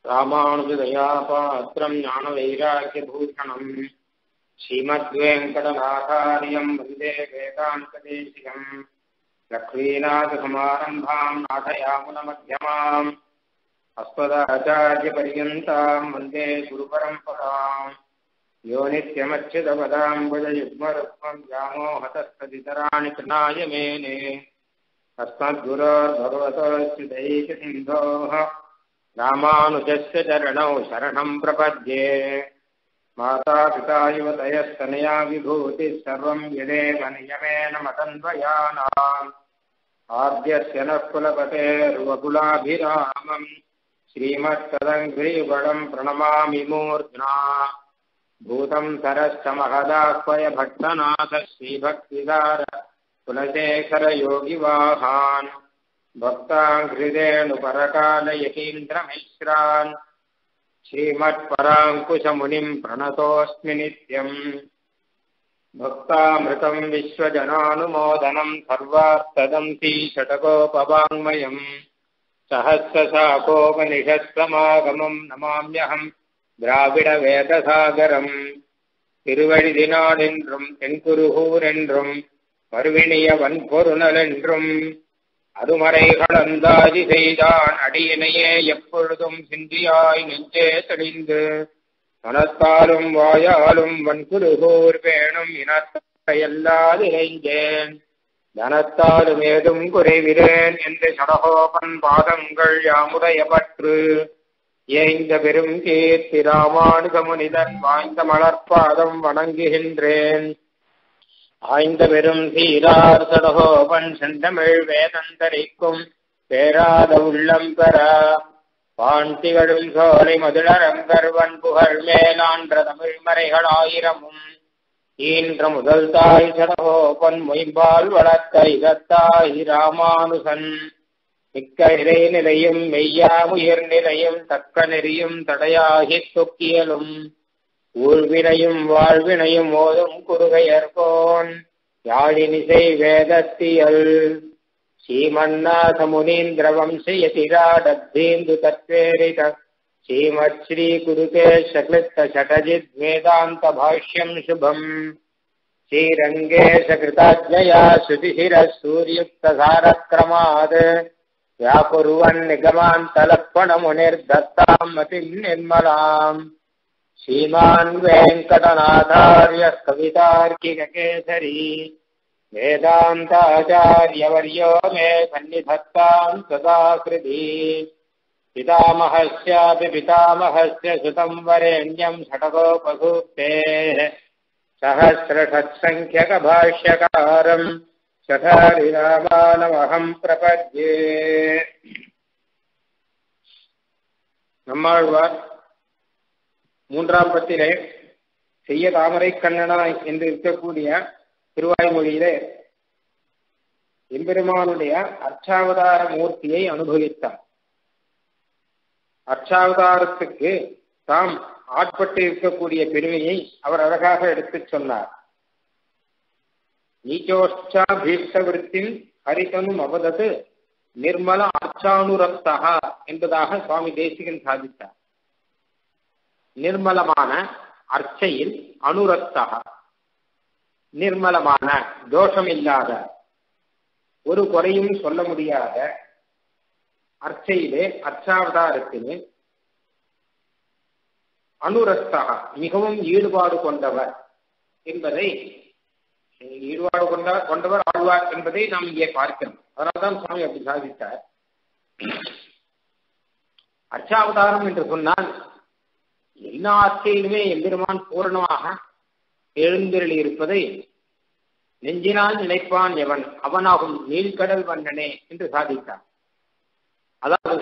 ராமானுஜதயாபாத்திரம் ஞானவைராக்கியபூஷணம் ஸ்ரீமத்வேங்கடநாதாரியம் வந்தே வேதாந்ததேசிகம் லக்ஷ்மீநாதசமாரம்பாம் நாதயாமுனமध्यமாம் अस्मदाचार्यपर्यन्ताम् वन्दे गुरुपरम्पराम् यो नित्यमच्युतपदाम्बुजयुग्मरुक्मम् व्यामोहतस्तदितराणि कृणाय मेने अस्मद्गुरोर्भगवतोऽच्युतैकसिन्धोः रामानुजस्य चरणौ शरणम् प्रपद्ये मातापिता युवतयस्तनया विभूतिः सर्वम् यदेव नियमेन मतन्वयानाम् आद्यस्य नः कुलपतेर्वकुलाभिरामम् श्रीमत्तदङ्घ्रियुगणम् प्रणमामि मूर्ध्ना भूतम् सरश्च महदाह्वय भट्टनाथ श्रीभक्तिदार कुलशेखरयोगिवाहान् भक्ताङ्घ्रिरेणुपरकालयतीन्द्रमिश्रान् श्रीमत्पराङ्कुशमुनिम् प्रणतोऽस्मि नित्यम् भक्तामृतम् विश्वजनानुमोदनम् सर्वास्तदन्ती षटकोपवाङ्मयम् सहस्रशाकोपनिषत्समागमम् नमाम्यहम् திராவிடவேதசாகரம் திருவழிதினாடென்றும் தென்குருகூரென்றும் மறுவினிய வன்பொருணலென்றும் அருமறைகளந்தாதி செய்தான் அடியினையே எப்பொழுதும் சிந்தியாய் நெஞ்சே தெளிந்து மனத்தாலும் வாயாலும் வன்குருகூர் வேணும் இனத்தையல்லாதிரைஞ்சேன் தனத்தாலும் ஏதும் குறைவிரேன் என்று சடகோபன் பாதங்கள் யாமுடைய பற்று ஏய்ந்த பெரும் கீர்த்தி ராமானுகமுனிதன் வாய்ந்த மலர்பாதம் வணங்குகின்றேன் ஆய்ந்த பெரும் சீரார் சடகோபன் செந்தமிழ் வேதந்தரிக்கும் பேராத உள்ளம் பெற பாண்டிகளும் சோலை மதுளரங்கர்வன் புகழ் மேலான்ற தமிழ் மறைகள் ஆயிரமும் ஈன்ற முதல் தாய் சடகோபன் மொயம்பால் வளர்த்த இதத்தாய் ராமானுசன் மிக்க இறை நிலையும் மெய்யாமுயிர் நிலையும் தக்க நெறியும் தடையாகித் தொக்கியலும் ஊழ்வினையும் வாழ்வினையும் ஓதும் குறுகையர்கோன் யாழினிசை வேதத்தியல் ஸ்ரீமன்னாத முனீந்திர வம்சயதிராடத்தீந்து தத்வேரித ஸ்ரீமத் ஸ்ரீ குருகேஷகிருத்த ஷடஜித் வேதாந்த பாஷ்யம் சுபம் श्रीरङ्गेशकृताज्ञया श्रुतिशिरः सूर्युक्तसारक्रमात् व्याकुर्वन् निगमान्तलक्ष्मणमुनिर्दत्ताम् मतिम् निर्मलाम् श्रीमान् वेङ्कटनाथार्यः कवितार्किककेसरी वेदान्ताचार्यवर्यो मे सन्निधत्ताम् सदाकृति पितामहस्यापि पितामहस्य सुतम् वरेण्यम् षटकोपसूक्तेः सहस्रषत्सङ्ख्यकभाष्यकारम् சதாரிராமானவகம் பிரபத்யே நம்மாழ்வார் மூன்றாம் பத்திலே செய்ய தாமரை கண்ணனா என்று இருக்கக்கூடிய திருவாய்மொழியிலே எம்பெருமானுடைய அர்ச்சாவதார மூர்த்தியை அனுபவித்தார் அர்ச்சாவதாரத்துக்கு தாம் ஆட்பட்டு இருக்கக்கூடிய பெருமையை அவர் அழகாக எடுத்துச் சொன்னார் நீச்சோஷ்டா பீஷ்டவிருத்தின் ஹரிதனும் அவதது நிர்மல அர்ச்சானுரக்தகா என்பதாக சுவாமி தேசிகன் சாதித்தார் நிர்மலமான அர்ச்சையில் அனுரக்தகா நிர்மலமான தோஷமில்லாத ஒரு குறையும் சொல்ல முடியாத அர்ச்சையிலே அர்ச்சாவதாரத்திலே அனுரஸ்தகா மிகவும் ஈடுபாடு கொண்டவர் என்பதை ஈடுபாடு கொண்ட கொண்டவர் ஆழ்வார் என்பதை நாம் இங்கே பார்க்கிறோம் அதனால்தான் சுவாமி அப்படி சாதித்தார் அர்ச்சாவதாரம் என்று சொன்னால் எல்லா அர்ச்சையிலுமே எம்பெருமான் பூரணமாக எழுந்தருளி இருப்பதை நெஞ்சினால் நினைப்பான் எவன் அவனாகும் நீழ்கடல் வண்ணனே என்று சாதித்தார் அதாவது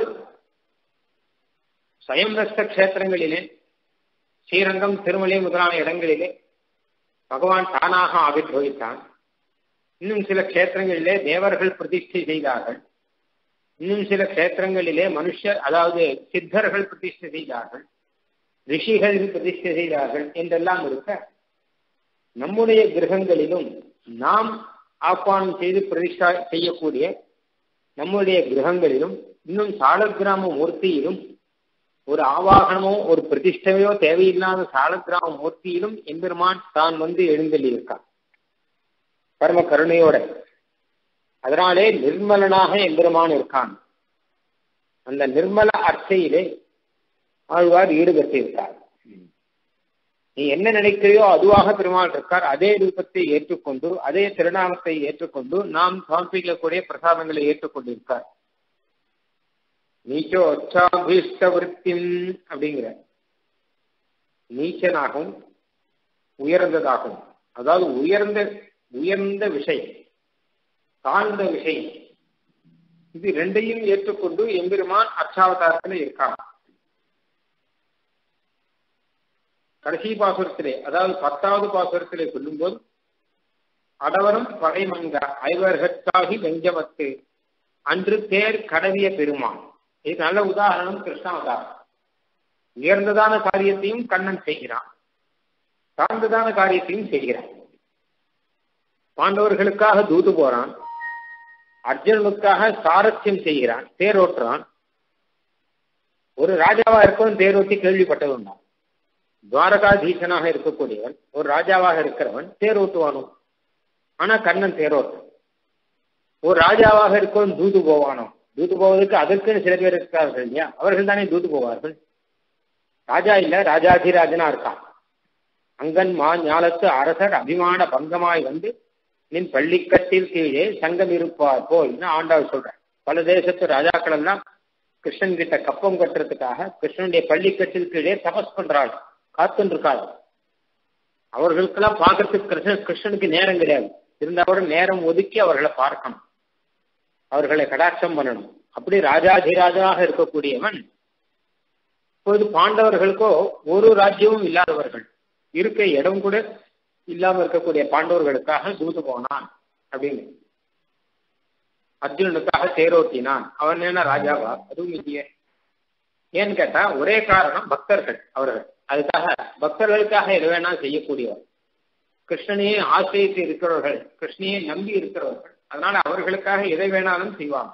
சயம்ரஸ்த கஷேத்திரங்களிலே ஸ்ரீரங்கம் திருமலை முதலான இடங்களிலே பகவான் தானாக ஆவிர்வகித்தான் இன்னும் சில கஷேத்திரங்களிலே தேவர்கள் பிரதிஷ்டை செய்தார்கள் இன்னும் சில கஷேத்திரங்களிலே மனுஷர் அதாவது சித்தர்கள் பிரதிஷ்டை செய்தார்கள் ரிஷிகள் பிரதிஷ்டை செய்தார்கள் என்றெல்லாம் இருக்க நம்முடைய கிரகங்களிலும் நாம் ஆப்பானம் செய்து பிரதிஷ்டா செய்யக்கூடிய நம்முடைய கிரகங்களிலும் இன்னும் சாலக்கிராம மூர்த்தியிலும் ஒரு ஆவாகனமோ ஒரு பிரதிஷ்டையோ தேவையில்லாத சாலக்கிராம மூர்த்தியிலும் எம்பெருமான் தான் வந்து எழுந்தள்ளி இருக்கான் பரம கருணையோட அதனாலே நிர்மலனாக எம்பெருமான் இருக்கான் அந்த நிர்மல அர்ச்சையிலே ஆழ்வார் ஈடுபட்டு இருக்கார் நீ என்ன நினைக்கிறையோ அதுவாக பெருமாள் இருக்கார் அதே ரூபத்தை ஏற்றுக்கொண்டு அதே திருநாமத்தை ஏற்றுக்கொண்டு நாம் சமர்ப்பிக்கக்கூடிய பிரசாதங்களை ஏற்றுக்கொண்டிருக்கார் நீச்சோ அச்சாபீஷ்ட விற்பின் அப்படிங்கிற நீச்சனாகவும் உயர்ந்ததாகும் அதாவது உயர்ந்த உயர்ந்த விஷயம் தாழ்ந்த விஷயம் இது ரெண்டையும் ஏற்றுக்கொண்டு எம்பெருமான் அச்சாவதாரத்தில் இருக்கான் கடைசி பாசுரத்திலே அதாவது பத்தாவது பாசுரத்திலே சொல்லும்போது அடவரும் பகைமங்க ஐவர்கற்காகி வெஞ்சமத்து அன்று தேர் கடவிய பெருமான் இது நல்ல உதாரணம் கிருஷ்ணாவதாரம் உயர்ந்ததான காரியத்தையும் கண்ணன் செய்கிறான் தாழ்ந்ததான காரியத்தையும் செய்கிறான் பாண்டவர்களுக்காக தூது போறான் அர்ஜுனனுக்காக சாரத்தியம் செய்கிறான் தேரோட்டுறான் ஒரு ராஜாவா இருக்கவன் தேரோட்டி கேள்விப்பட்டவன் தான் துவாரகாதீசனாக இருக்கக்கூடியவன் ஒரு ராஜாவாக இருக்கிறவன் தேரோட்டுவானோ ஆனா கண்ணன் தேரோட்டும் ஒரு ராஜாவாக இருக்கவன் தூது போவானோ தூது போவதற்கு அதற்குன்னு சில பேர் இருக்கிறார்கள் இல்லையா அவர்கள் தானே தூது போவார்கள் ராஜா இல்ல ராஜாதிராஜனா இருக்கான் அங்கன் மா ஞாலத்து அரசர் அபிமான பங்கமாய் வந்து நின் பள்ளிக்கட்டில் கீழே சங்கம் இருப்பார் போல்னு ஆண்டாள் சொல்றேன் பல தேசத்து ராஜாக்கள் எல்லாம் கிருஷ்ணன் கிட்ட கப்பம் கட்டுறதுக்காக கிருஷ்ணனுடைய பள்ளிக்கட்டில் கீழே தபஸ் பண்றாள் காத்துன்னு இருக்காள் அவர்களுக்கெல்லாம் பார்க்கறதுக்கு கிருஷ்ணன் கிருஷ்ணனுக்கு நேரம் கிடையாது இருந்தா கூட நேரம் ஒதுக்கி அவர்களை பார்க்கணும் அவர்களை கடாட்சம் பண்ணணும் அப்படி ராஜாதிராஜாக இருக்கக்கூடியவன் இப்போது பாண்டவர்களுக்கோ ஒரு ராஜ்யமும் இல்லாதவர்கள் இருக்க இடம் கூட இல்லாம இருக்கக்கூடிய பாண்டவர்களுக்காக தூது போனான் அப்படின்னு அர்ஜுனனுக்காக தேரோட்டினான் அவன் என்ன ராஜாவா அதுவும் இல்லையே ஏன்னு கேட்டா ஒரே காரணம் பக்தர்கள் அவர்கள் அதுக்காக பக்தர்களுக்காக எது வேணா செய்யக்கூடியவர் கிருஷ்ணனையே ஆசிரியத்து இருக்கிறவர்கள் கிருஷ்ணனையே நம்பி இருக்கிறவர்கள் அதனால அவர்களுக்காக எதை வேணாலும் செய்வாங்க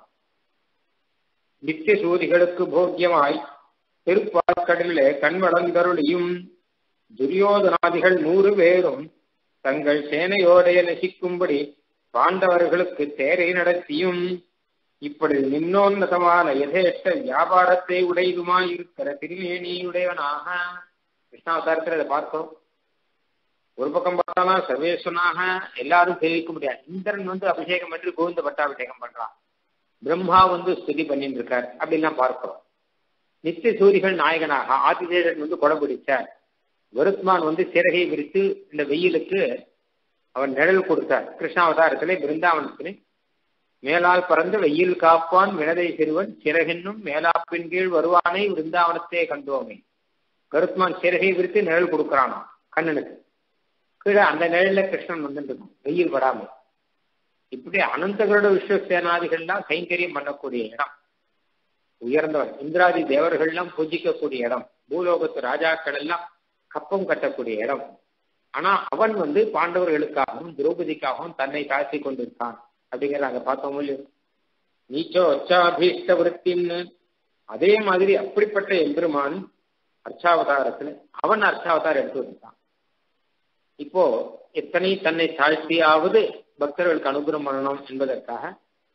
நித்திய சூரிகளுக்கு போக்கியமாய் திருப்பாற்கடலிலே கண்வளந்தருளியும் துரியோதனாதிகள் நூறு பேரும் தங்கள் சேனையோடைய நசிக்கும்படி பாண்டவர்களுக்கு தேரை நடத்தியும் இப்படி நின்னோன்னதமான எதேஷ்ட வியாபாரத்தை உடையதுமாய் இருக்கிற திருமேனியுடையவனாக கிருஷ்ணாவதாரத்தில் அதை பார்த்தோம் ஒரு பக்கம் பார்த்தானா சர்வேஸ்வனாக எல்லாரும் சேவிக்க முடியாது இந்திரன் வந்து அபிஷேகம் பண்ணி கோவிந்த பட்டாபிஷேகம் பண்றான் பிரம்மா வந்து ஸ்துதி பண்ணிட்டு இருக்கார் அப்படின்லாம் பார்க்கிறோம் நித்திய சூரிகள் நாயகனாக ஆதிதேவன் வந்து கொடை பிடிச்சார் கருத்மான் வந்து சிறகை விரித்து இந்த வெயிலுக்கு அவன் நிழல் கொடுத்தார் கிருஷ்ணாவதாரத்திலே பிருந்தாவனத்திலே மேலால் பறந்து வெயில் காப்பான் வினதை சிறுவன் சிறகென்னும் மேலாப்பின் கீழ் வருவானை விருந்தாவனத்தே கண்டோமே கருத்மான் சிறகை விரித்து நிழல் கொடுக்கிறானா கண்ணனுக்கு கீழே அந்த நிழல்ல கிருஷ்ணன் வந்துட்டு வெயில் படாமல் இப்படி அனந்தகருட விஸ்வசேனாதிகள்லாம் கைங்கரியம் பண்ணக்கூடிய இடம் உயர்ந்தவன் இந்திராதி தேவர்கள்லாம் பூஜிக்கக்கூடிய இடம் பூலோகத்து ராஜாக்கள் எல்லாம் கப்பம் கட்டக்கூடிய இடம் ஆனா அவன் வந்து பாண்டவர்களுக்காகவும் திரௌபதிக்காகவும் தன்னை தாழ்த்தி கொண்டிருக்கான் அப்படிங்கிறத அங்க பார்த்தோம் இல்லையோ நீச்சோ அச்சாபீஷ்ட விருத்தின்னு அதே மாதிரி அப்படிப்பட்ட எம்பெருமான் அர்ச்சாவதாரத்துல அவன் அர்ச்சாவதாரம் எடுத்து வந்தான் இப்போ எத்தனை தன்னை தாழ்த்தியாவது பக்தர்களுக்கு அனுகிரகம் பண்ணணும் என்பதற்காக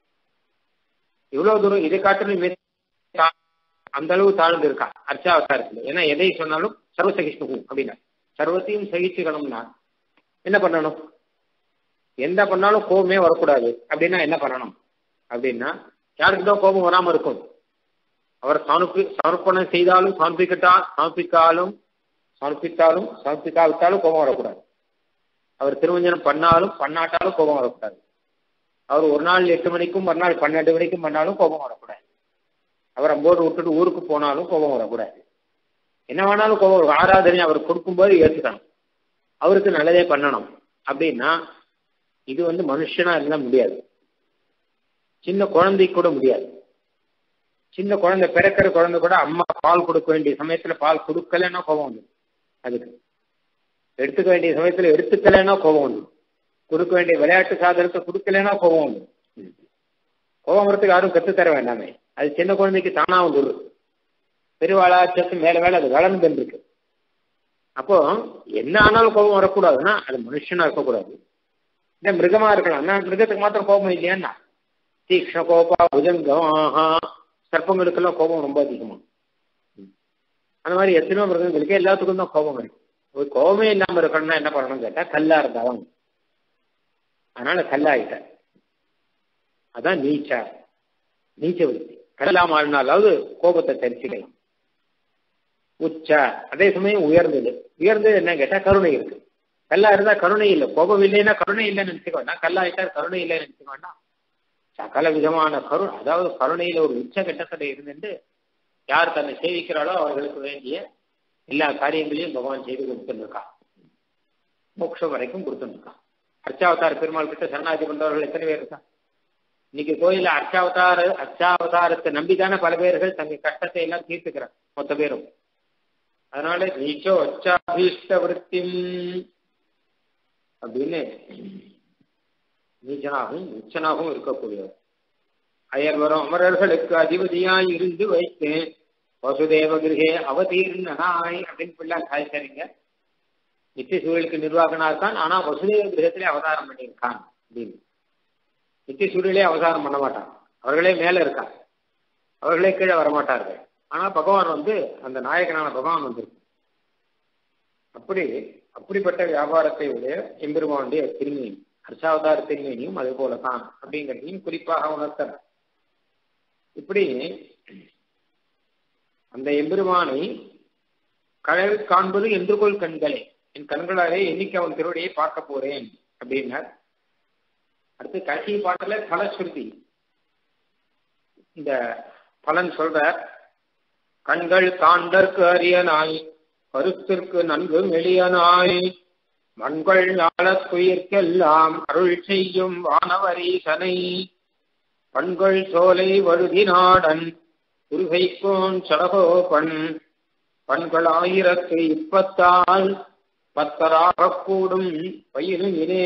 இவ்வளவு தூரம் இதை காட்டிலும் அந்த அளவு தாழ்ந்து இருக்கான் அர்ச்சாவதாரத்துல ஏன்னா எதை சொன்னாலும் சர்வசகிஷ்ணு அப்படின்னா சர்வத்தையும் சகிச்சுக்கணும்னா என்ன பண்ணணும் எந்த பண்ணாலும் கோபமே வரக்கூடாது அப்படின்னா என்ன பண்ணணும் அப்படின்னா யாருக்கு தான் கோபம் வராம இருக்கும் அவர் சமர்ப்பி சமர்ப்பணம் செய்தாலும் சமர்ப்பிக்கட்டா சமர்ப்பிக்காலும் சமர்ப்பித்தாலும் சமர்ப்பிக்காவிட்டாலும் கோபம் வரக்கூடாது அவர் திருமஞ்சனம் பண்ணாலும் பண்ணாட்டாலும் கோபம் வரக்கூடாது அவர் ஒரு நாள் எட்டு மணிக்கும் மறுநாள் பன்னெண்டு மணிக்கும் பண்ணாலும் கோபம் வரக்கூடாது அவர் அம்போடு விட்டுட்டு ஊருக்கு போனாலும் கோபம் வரக்கூடாது என்ன வேணாலும் கோபம் வரும் ஆராதனை அவர் கொடுக்கும்போது ஏற்றுக்கணும் அவருக்கு நல்லதே பண்ணணும் அப்படின்னா இது வந்து மனுஷனா இருந்தா முடியாது சின்ன குழந்தைக்கு கூட முடியாது சின்ன குழந்தை பிறக்கிற குழந்தை கூட அம்மா பால் கொடுக்க வேண்டிய சமயத்துல பால் கொடுக்கலன்னா கோபம் வந்துடும் அதுக்கு எடுத்துக்க வேண்டிய சமயத்துல எடுத்துக்கலைன்னா கோபம் வந்துடும் கொடுக்க வேண்டிய விளையாட்டு சாதனத்தை கொடுக்கலன்னா கோபம் வந்துடும் கோபம் வரத்துக்கு யாரும் கற்றுத்தர வேண்டாமே அது சின்ன குழந்தைக்கு தானா வந்துடும் பெருவாளாச்சத்து மேல மேல அது வளர்ந்து இருக்கு அப்போ என்ன ஆனாலும் கோபம் வரக்கூடாதுன்னா அது மனுஷனா இருக்கக்கூடாது இல்ல மிருகமா இருக்கலாம்னா மிருகத்துக்கு மாத்திரம் கோபம் இல்லையான்னா தீக்ஷண கோபா புஜங்கம் சர்ப்பங்களுக்கெல்லாம் கோபம் ரொம்ப அதிகமா அந்த மாதிரி எத்தனையோ மிருகங்களுக்கு எல்லாத்துக்கும் தான் கோபம் இருக்கு ஒரு கோபமே இல்லாம இருக்கணும்னா என்ன பண்ணணும்னு கேட்டா கல்லா இருந்தாலும் அதனால கல்லாயிட்ட அதான் நீச்சா நீச்ச விருத்தி கல்லாம ஆடினாலாவது கோபத்தை தெரிச்சுக்கலாம் உச்ச அதே சமயம் உயர்ந்தது உயர்ந்தது என்ன கேட்டா கருணை இருக்கு கல்லா இருந்தா கருணை இல்லை கோபம் இல்லைன்னா கருணை இல்லைன்னு நினைச்சுக்க வேண்டாம் கல்லா ஆயிட்டா கருணை இல்லைன்னு நினைச்சுக்க வேண்டாம் சகல விதமான கருணை அதாவது கருணையில ஒரு உச்ச கட்டத்துல இருந்துட்டு யார் தன்னை சேவிக்கிறாளோ அவர்களுக்கு வேண்டிய எல்லா காரியங்களையும் பகவான் செய்து கொடுத்துருக்கான் மோட்சம் வரைக்கும் கொடுத்துருக்கான் அர்ச்சாவதார பெருமாள் கிட்ட சரணாதி பண்றவர்கள் எத்தனை பேர் இருக்கா இன்னைக்கு கோயில அர்ச்சாவதார அர்ச்சாவதாரத்தை நம்பிதானே பல பேர்கள் தங்க கஷ்டத்தை எல்லாம் தீர்த்துக்கிறார் மொத்த பேரும் அதனால நீச்சோ அச்சாபீஷ்ட விற்த்திம் அப்படின்னு நீச்சனாகவும் உச்சனாகவும் இருக்கக்கூடியவர் அயர்வரும் அமரர்களுக்கு அதிபதியாய் இருந்து வைத்து வசுதேவ கிரகே அவதீர்ணனாய் அப்படின்னு பிள்ளை காய்ச்சறீங்க நித்திய சூழலுக்கு நிர்வாகனா இருக்கான் ஆனா வசுதேவ கிரகத்திலே அவதாரம் பண்ணியிருக்கான் அப்படின்னு நித்திய சூழலே அவதாரம் பண்ண மாட்டான் அவர்களே மேல இருக்கான் அவர்களே கீழே வரமாட்டார்கள் ஆனா பகவான் வந்து அந்த நாயகனான பகவான் வந்திருக்கு அப்படி அப்படிப்பட்ட வியாபாரத்தை உடைய எம்பெருமானுடைய திருமேனி ஹர்ஷாவதார திருமேனியும் அது போலதான் அப்படிங்கிறதையும் குறிப்பாக உணர்த்தன இப்படி அந்த எம்பெருமானை கடல் காண்பது என்றுகொள் கண்களே என் கண்களாலே என்னைக்கு அவன் திருவடியை பார்க்க போறேன் அப்படின்னார் அடுத்து கடைசி பாட்டுல பலஸ்ருதி இந்த பலன் சொல்ற கண்கள் காண்டற்கு அரியனாய் கருத்திற்கு நன்கு மெளியனாய் மண்கள் ஞாலத்துயிர்க்கெல்லாம் அருள் செய்யும் வானவரீசனை பண்கள் சோலை வழுதி நாடன் உருகைக்கோன் சடகோபன் பண்கள் ஆயிரத்து இப்பத்தால் பத்தராக கூடும் பயிரினே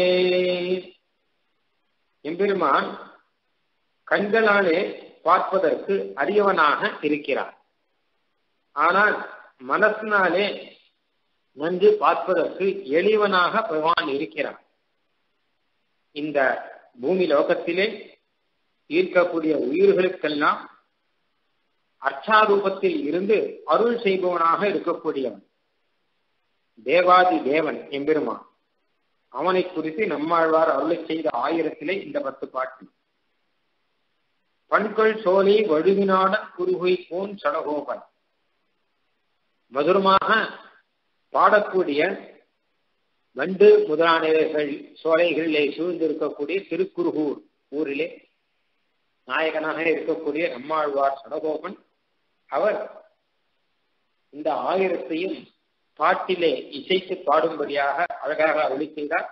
எம்பெருமான் கண்களாலே பார்ப்பதற்கு அரியவனாக இருக்கிறார் ஆனால் மனசினாலே நன்கு பார்ப்பதற்கு எளிவனாக பகவான் இருக்கிறார் இந்த பூமி லோகத்திலே ஈர்க்கக்கூடிய உயிர்களுக்கெல்லாம் அர்ச்சாரூபத்தில் இருந்து அருள் செய்பவனாக இருக்கக்கூடியவன் தேவாதி தேவன் எம்பெருமான் அவனை குறித்து நம்மாழ்வார் அருளை செய்த ஆயிரத்திலே இந்த பத்து பாட்டு பண்கள் சோலை வழுவினாடன் குருகை போன் சடகோபன் மதுரமாக பாடக்கூடிய வண்டு முதலானவைகள் சோலைகளிலே சூழ்ந்திருக்கக்கூடிய திருக்குருகூர் ஊரிலே நாயகனாக இருக்கக்கூடிய நம்மாழ்வார் சடகோபன் அவர் இந்த ஆயிரத்தையும் பாட்டிலே இசைத்து பாடும்படியாக அழகாக அருளி செய்தார்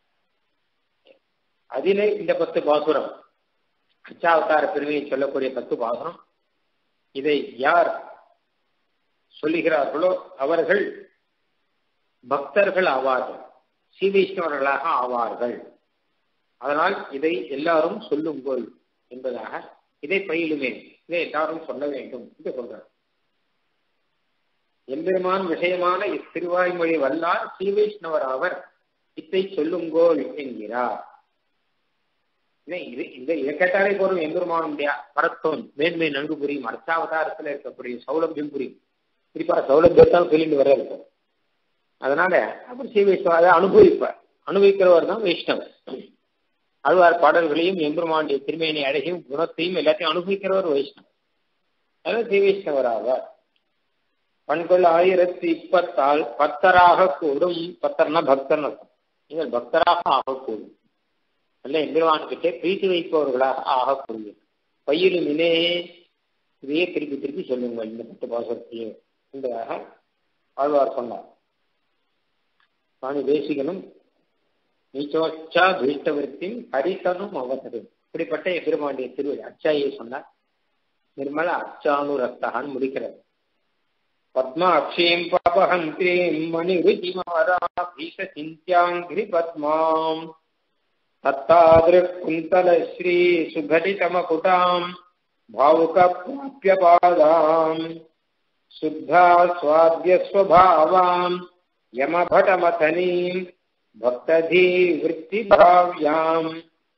அதிலே இந்த பத்து பாசுரம் அச்சாவதார பெருமையை சொல்லக்கூடிய பத்து பாசுரம் இதை யார் சொல்லுகிறார்களோ அவர்கள் பக்தர்கள் ஆவார்கள் ஸ்ரீவைஷ்ணவர்களாக ஆவார்கள் அதனால் இதை எல்லாரும் சொல்லுங்கள் என்பதாக இதை பயிலுமே இதை எல்லாரும் சொல்ல வேண்டும் என்று சொல்றார் எம்பெருமான் விஷயமான இத்திருவாய்மொழி வல்லார் ஸ்ரீவைஷ்ணவர் ஆவர் இத்தை சொல்லுங்கோள் என்கிறார் இது இந்த இதை கேட்டாலே போதும் எம்பெருமானுடைய பரத்தோன் மேன்மை நன்கு புரியும் அர்ச்சாவதாரத்தில் இருக்கக்கூடிய சௌலபியம் புரியும் குறிப்பா சௌலபியத்தான் சொல்லிட்டு வர இருக்கும் அதனால அப்படி ஸ்ரீ வைஷ்ணவ அதை அனுபவிப்பார் அனுபவிக்கிறவர் தான் வைஷ்ணவர் அழ்வார் பாடல்களையும் எம்பெருமானுடைய திருமையினை அழகையும் குணத்தையும் எல்லாத்தையும் அனுபவிக்கிறவர் வைஷ்ணவர் அதாவது ஸ்ரீ வைஷ்ணவர் ஆவார் பண்கள் ஆயிரத்தி இப்பத்தால் பத்தராக கூடும் பத்தர்னா பக்தர் அர்த்தம் நீங்கள் பக்தராக ஆகக்கூடும் நல்ல எம்பெருமான்கிட்டே பிரீத்தி வைப்பவர்களாக ஆகக்கூடிய பையிலும் இனே இதையே திருப்பி திருப்பி சொல்லுங்கள் இந்த பத்து பாசத்தையே என்பதாக ஆழ்வார் சொன்னார் சுவாமி தேசிகனும் நீச்சோச்சா பீஷ்டவர்த்தின் ஹரிசனும் அவதரும் இப்படிப்பட்ட எபெருமாண்டிய திருவள்ளி அச்சாயை சொன்னார் நிர்மல அச்சானுரக்தகான் முடிக்கிறது பத்மாட்சீம் பாபஹந்திரீம் மணிருஜிமாரா பீஷ சிந்தியாங்கிரி பத்மாம் தத்தாதிருக்குந்தலஸ்ரீ சுகடிதமகுட்டாம் பாவுக பிராபிய பாதாம் சுத்தா சுவாத்திய ஸ்வபாவாம் யமபடமதனீம் பக்ததீ விற்பி பாவ்யாம்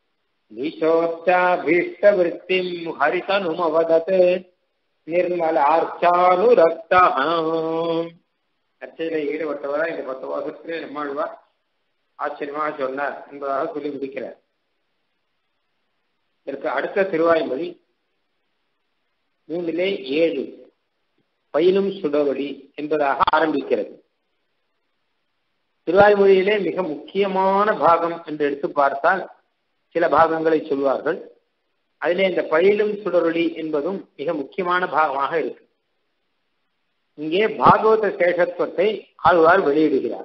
நீச்சோச்சாபீஷ்டவருத்திம் ஹரிதனுமவதத் நிர்மலார்ச்சானுரக்தா அர்ச்சையில ஈடுபட்டவரா இந்த பத்து வருஷத்திலே நம்மாழ்வார் ஆச்சரியமாக சொன்னார் என்பதாக சொல்லி முடிக்கிறார் இதற்கு அடுத்த திருவாய்மொழி மூன்றிலே ஏழு பயிலும் சுடவழி என்பதாக ஆரம்பிக்கிறது திருவாய்மொழியிலே மிக முக்கியமான பாகம் என்று எடுத்து பார்த்தால் சில பாகங்களை சொல்வார்கள் அதிலே இந்த பயிலும் சுடரொளி என்பதும் மிக முக்கியமான பாகமாக இருக்கு இங்கே பாகவத சேஷத்துவத்தை ஆழ்வார் வெளியிடுகிறார்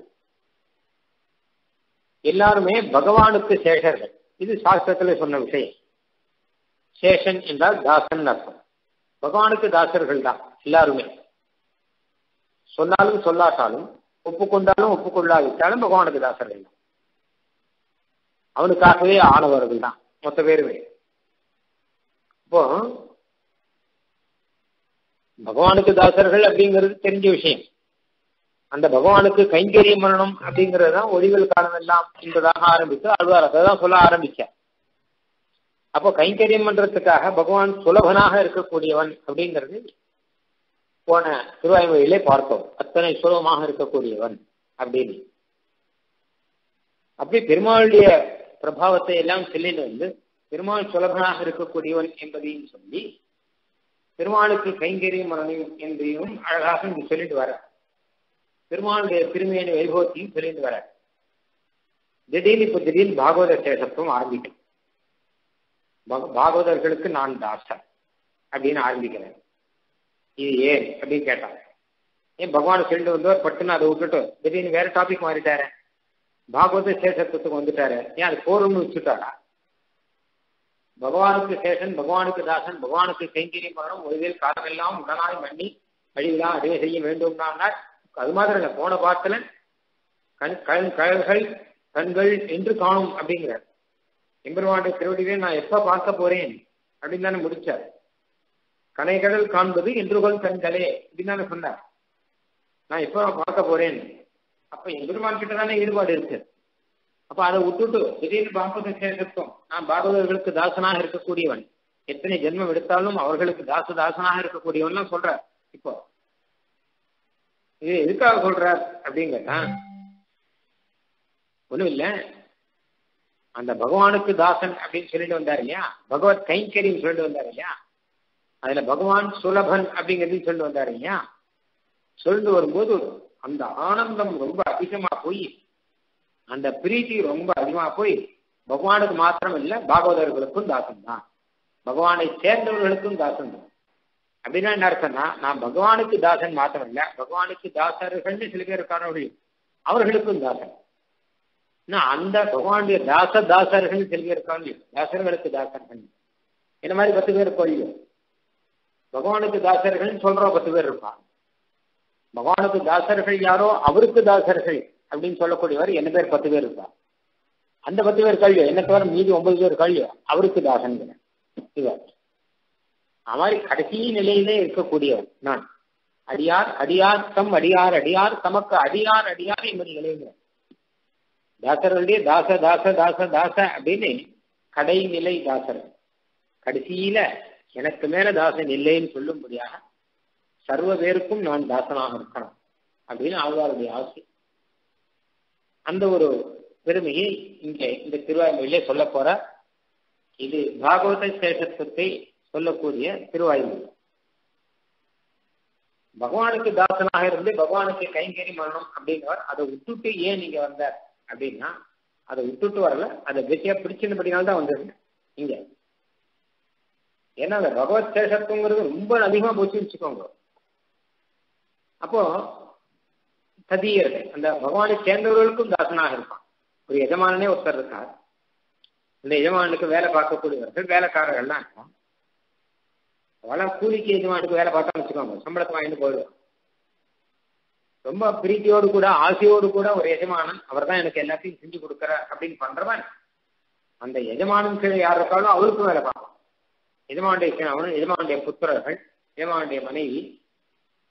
எல்லாருமே பகவானுக்கு சேஷர்கள் இது சாஸ்திரத்துல சொன்ன விஷயம் சேஷன் என்றால் தாசன் அர்த்தம் பகவானுக்கு தாசர்கள் தான் எல்லாருமே சொன்னாலும் சொல்லாட்டாலும் ஒப்புக்கொண்டாலும் ஒப்புக்கொள்ளாவிட்டாலும் பகவானுக்கு தாசர்கள் தான் அவனுக்காகவே ஆனவர்கள் தான் மொத்த பேருமே இப்போ பகவானுக்கு தாசர்கள் அப்படிங்கிறது தெரிஞ்ச விஷயம் அந்த பகவானுக்கு கைங்கரியம் பண்ணணும் அப்படிங்கிறது தான் ஒளிகள் காலமெல்லாம் என்பதாக ஆரம்பித்து ஆழ்வார் அதை தான் சொல்ல ஆரம்பிச்சார் அப்போ கைங்கரியம் பண்றதுக்காக பகவான் சுலபனாக இருக்கக்கூடியவன் அப்படிங்கிறது போன திருவாய்மொழியிலே பார்த்தோம் அத்தனை சுலபமாக இருக்கக்கூடியவன் அப்படின்னு அப்படி பெருமாளுடைய பிரபாவத்தை எல்லாம் சொல்லிட்டு வந்து பெருமாள் சுலபனாக இருக்கக்கூடியவன் என்பதையும் சொல்லி பெருமாளுக்கு கைங்கரியம் மரணம் என்பதையும் அழகாக இங்கு சொல்லிட்டு வர பெருமாளுடைய திருமையான வைபவத்தையும் சொல்லிட்டு வர திடீர்னு இப்ப திடீர்னு பாகவத சேஷத்துவம் ஆரம்பிக்கும் பாகவதர்களுக்கு நான் தாசன் அப்படின்னு ஆரம்பிக்கிறேன் இது ஏன் அப்படின்னு கேட்டாங்க ஏன் பகவான் சொல்லிட்டு வந்தவர் பட்டுன்னு அதை விட்டுட்டு திடீர்னு வேற டாபிக் மாறிட்டாரு பாகவத சேஷத்துவத்துக்கு வந்துட்டாரு ஏன் அது போறோம்னு வச்சுட்டாரா பகவானுக்கு சேஷன் பகவானுக்கு தாசன் பகவானுக்கு கைங்கரியம் பண்ணணும் ஒருவேல் காலமெல்லாம் உடனாய் மண்ணி அழிவுலாம் அடிமை செய்ய வேண்டும்னா அது மாதிரி இல்லை போன பாட்டுல கண் கண் கழல்கள் கண்கள் என்று காணும் அப்படிங்கிறார் எம்பெருமானுடைய திருவடியிலே நான் எப்ப பார்க்க போறேன் அப்படின்னு தானே முடிச்சார் கனைகடல் காண்பது என்றுகொள் கண்களே அப்படின்னு தானே சொன்னார் நான் எப்ப பார்க்க போறேன் அப்ப எம்பெருமான் கிட்ட தானே ஈடுபாடு இருக்கு அப்ப அதை விட்டுட்டு திடீர்னு பாகவத சேஷத்துவம் நான் பாகவதர்களுக்கு தாசனாக இருக்கக்கூடியவன் எத்தனை ஜென்மம் எடுத்தாலும் அவர்களுக்கு தாச தாசனாக இருக்கக்கூடியவன் சொல்ற இப்போ இது எதுக்காக சொல்றார் அப்படிங்கன்னா ஒண்ணும் இல்ல அந்த பகவானுக்கு தாசன் அப்படின்னு சொல்லிட்டு வந்தார் இல்லையா பகவத் கைங்கரியம் சொல்லிட்டு வந்தார் இல்லையா அதுல பகவான் சுலபன் அப்படிங்கிறதையும் சொல்லிட்டு வந்தார் இல்லையா சொல்லிட்டு வரும்போது அந்த ஆனந்தம் ரொம்ப அதிகமா போய் அந்த பிரீத்தி ரொம்ப அதிகமா போய் பகவானுக்கு மாத்திரம் இல்ல பாகவதர்களுக்கும் தாசன் தான் பகவானை சேர்ந்தவர்களுக்கும் தாசன் தான் அப்படின்னா என்ன அர்த்தம்னா நான் பகவானுக்கு தாசன் மாத்திரம் இல்ல பகவானுக்கு தாசர்கள்னு சில பேர் இருக்கார்கள் அவர்களுக்கும் தாசன் நான் அந்த பகவானுடைய தாச தாசர்கள் சில பேர் இருக்காங்க தாசர்களுக்கு தாசர்கள் இந்த மாதிரி பத்து பேர் கொள்ளும் பகவானுக்கு தாசர்கள் சொல்ற பத்து பேர் இருப்பாங்க பகவானுக்கு தாசர்கள் யாரோ அவருக்கு தாசர்கள் அப்படின்னு சொல்லக்கூடியவர் என்ன பேர் பத்து பேர் இருக்கா அந்த பத்து பேர் கல்வி என்ன தவிர மீதி ஒன்பது பேர் கல்வி அவருக்கு தாசன் இவர் அது மாதிரி கடைசி நிலையிலே இருக்கக்கூடியவர் நான் அடியார் அடியார் தம் அடியார் அடியார் தமக்கு அடியார் அடியார் என்பது நிலைங்க தாசர்களுடைய தாச தாச தாச தாச அப்படின்னு கடைநிலை தாசர் கடைசியில எனக்கு மேல தாசன் இல்லைன்னு சொல்லும்படியாக சர்வ பேருக்கும் நான் தாசனாக இருக்கணும் அப்படின்னு ஆழ்வாருடைய ஆசை அந்த ஒரு பெருமையை இங்கே இந்த திருவாய்மொழியிலே சொல்ல போற இது பாகவத சேஷத்துவத்தை சொல்லக்கூடிய திருவாய்மொழி பகவானுக்கு தாசனாக இருந்து பகவானுக்கு கைங்கறி பண்ணணும் அப்படிங்கிறவர் அதை விட்டுட்டு ஏன் நீங்க வந்தார் அப்படின்னா அதை விட்டுட்டு வரல அதை கெட்டியா பிடிச்சிருந்தபடினால்தான் வந்திருங்க இங்க ஏன்னா அந்த பகவத் சேஷத்துவங்கிறது ரொம்ப அதிகமா போச்சு வச்சுக்கோங்க அப்போ ததியர்கள் அந்த பகவானை சேர்ந்தவர்களுக்கும் தாசனாக இருப்பான் ஒரு எஜமானனே ஒருத்தர் இருக்கார் அந்த எஜமானுக்கு வேலை பார்க்கக்கூடியவர்கள் வேலைக்காரர்கள்லாம் இருப்பான் அவெல்லாம் கூலிக்கு எஜமானுக்கு வேலை பார்த்தா வச்சுக்கோங்க சம்பளத்தை வாங்கிட்டு போயிடுவான் ரொம்ப பிரீத்தியோடு கூட ஆசையோடு கூட ஒரு எஜமானன் அவர் தான் எனக்கு எல்லாத்தையும் செஞ்சு கொடுக்குற அப்படின்னு பண்றவன் அந்த எஜமானன் கீழே யார் இருக்காலும் அவருக்கும் வேலை பார்ப்பான் எஜமானுடைய அவனும் எஜமானுடைய புத்திரர்கள் எஜமானுடைய மனைவி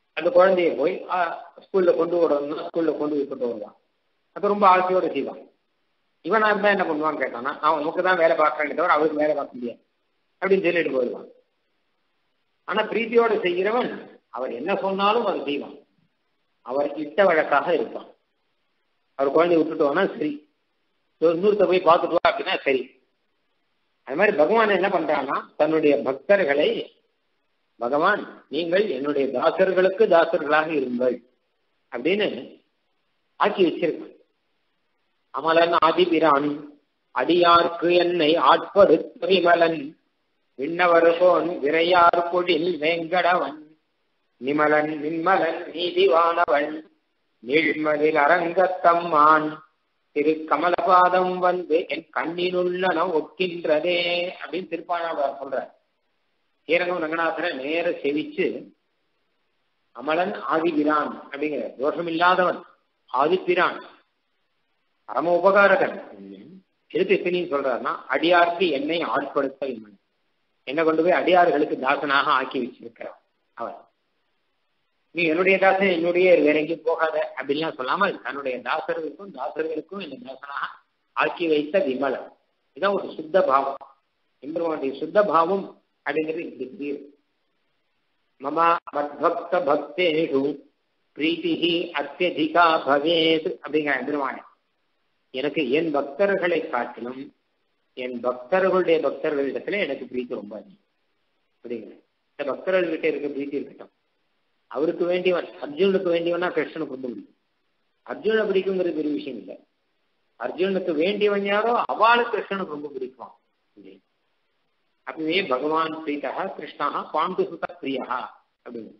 அந்த குழந்தைய போய் ஸ்கூல்ல கொண்டு விடணும்னா ஸ்கூல்ல கொண்டு போய் கொண்டு வருவான் அது ரொம்ப ஆசையோட செய்வான் இவனா இருந்தா என்ன பண்ணுவான்னு கேட்டானா அவன் நமக்கு தான் வேலை பார்க்கறானே தவிர அவருக்கு வேலை பார்க்க முடியாது அப்படின்னு சொல்லிட்டு போயிடுவான் ஆனா பிரீத்தியோட செய்கிறவன் அவர் என்ன சொன்னாலும் அதை செய்வான் அவர் இட்ட வழக்காக இருப்பான் அவர் குழந்தைய விட்டுட்டு வானா சரி இன்னொருத்த போய் பார்த்துட்டு வா அப்படின்னா சரி அது மாதிரி பகவான் என்ன பண்றான்னா தன்னுடைய பக்தர்களை பகவான் நீங்கள் என்னுடைய தாசர்களுக்கு தாசர்களாக இருங்கள் அப்படின்னு ஆக்கி வச்சிருக்க அமலன் ஆதிபிரான் அடியார்க்கு என்னை ஆட்படுத்த விமலன் விண்ணவர்கோன் விரையார் பொழில் வேங்கடவன் நிமலன் நின்மலன் நீதிவானவன் நீழ்மதில் அரங்கத்தம்மான் திரு கமலபாதம் வந்து என் கண்ணினுள்ளன ஒக்கின்றதே அப்படின்னு திருப்பாணாபார் சொல்றார் ஸ்ரீரங்கம் ரங்கநாதனை நேர செவிச்சு அமலன் ஆதிபிரான் அப்படிங்கிற தோஷமில்லாதவன் ஆதிப்பிரான் பரம உபகாரகன் எதுக்கு எத்தனையும் சொல்றாருன்னா அடியாருக்கு என்னை ஆட்படுத்த இம்மன் என்னை கொண்டு போய் அடியார்களுக்கு தாசனாக ஆக்கி வச்சிருக்கிறார் அவர் நீ என்னுடைய தாசன் என்னுடைய வேற எங்கேயும் போகாத அப்படின்லாம் சொல்லாமல் தன்னுடைய தாசர்களுக்கும் தாசர்களுக்கும் என்னை தாசனாக ஆக்கி வைத்த விமலன் இதான் ஒரு சுத்த பாவம் எம்பெருமானுடைய சுத்த பாவம் அப்படிங்கிறது இப்படி புரியுது மம மத்பக்த பக்தேஷு பிரீத்தி அத்தியதிகா பவேத் அப்படிங்கிற எம்பெருமானே எனக்கு என் பக்தர்களை காட்டிலும் என் பக்தர்களுடைய பக்தர்களிடத்துல எனக்கு பிரீத்தி ரொம்ப அதிகம் அப்படிங்கிற இந்த பக்தர்கள்கிட்ட இருக்க பிரீத்தி இருக்கட்டும் அவருக்கு வேண்டியவன் அர்ஜுனுக்கு வேண்டியவனா கிருஷ்ணனுக்கு ரொம்ப பிடிக்கும் அர்ஜுனை பிடிக்குங்கிறது பெரிய விஷயம் இல்லை அர்ஜுனுக்கு வேண்டியவன் யாரோ அவளுக்கு கிருஷ்ணனுக்கு ரொம்ப பிடிக்கும் அப்பவே பகவான் பிரீதா கிருஷ்ணா பாண்டு சுத பிரியா அப்படின்னு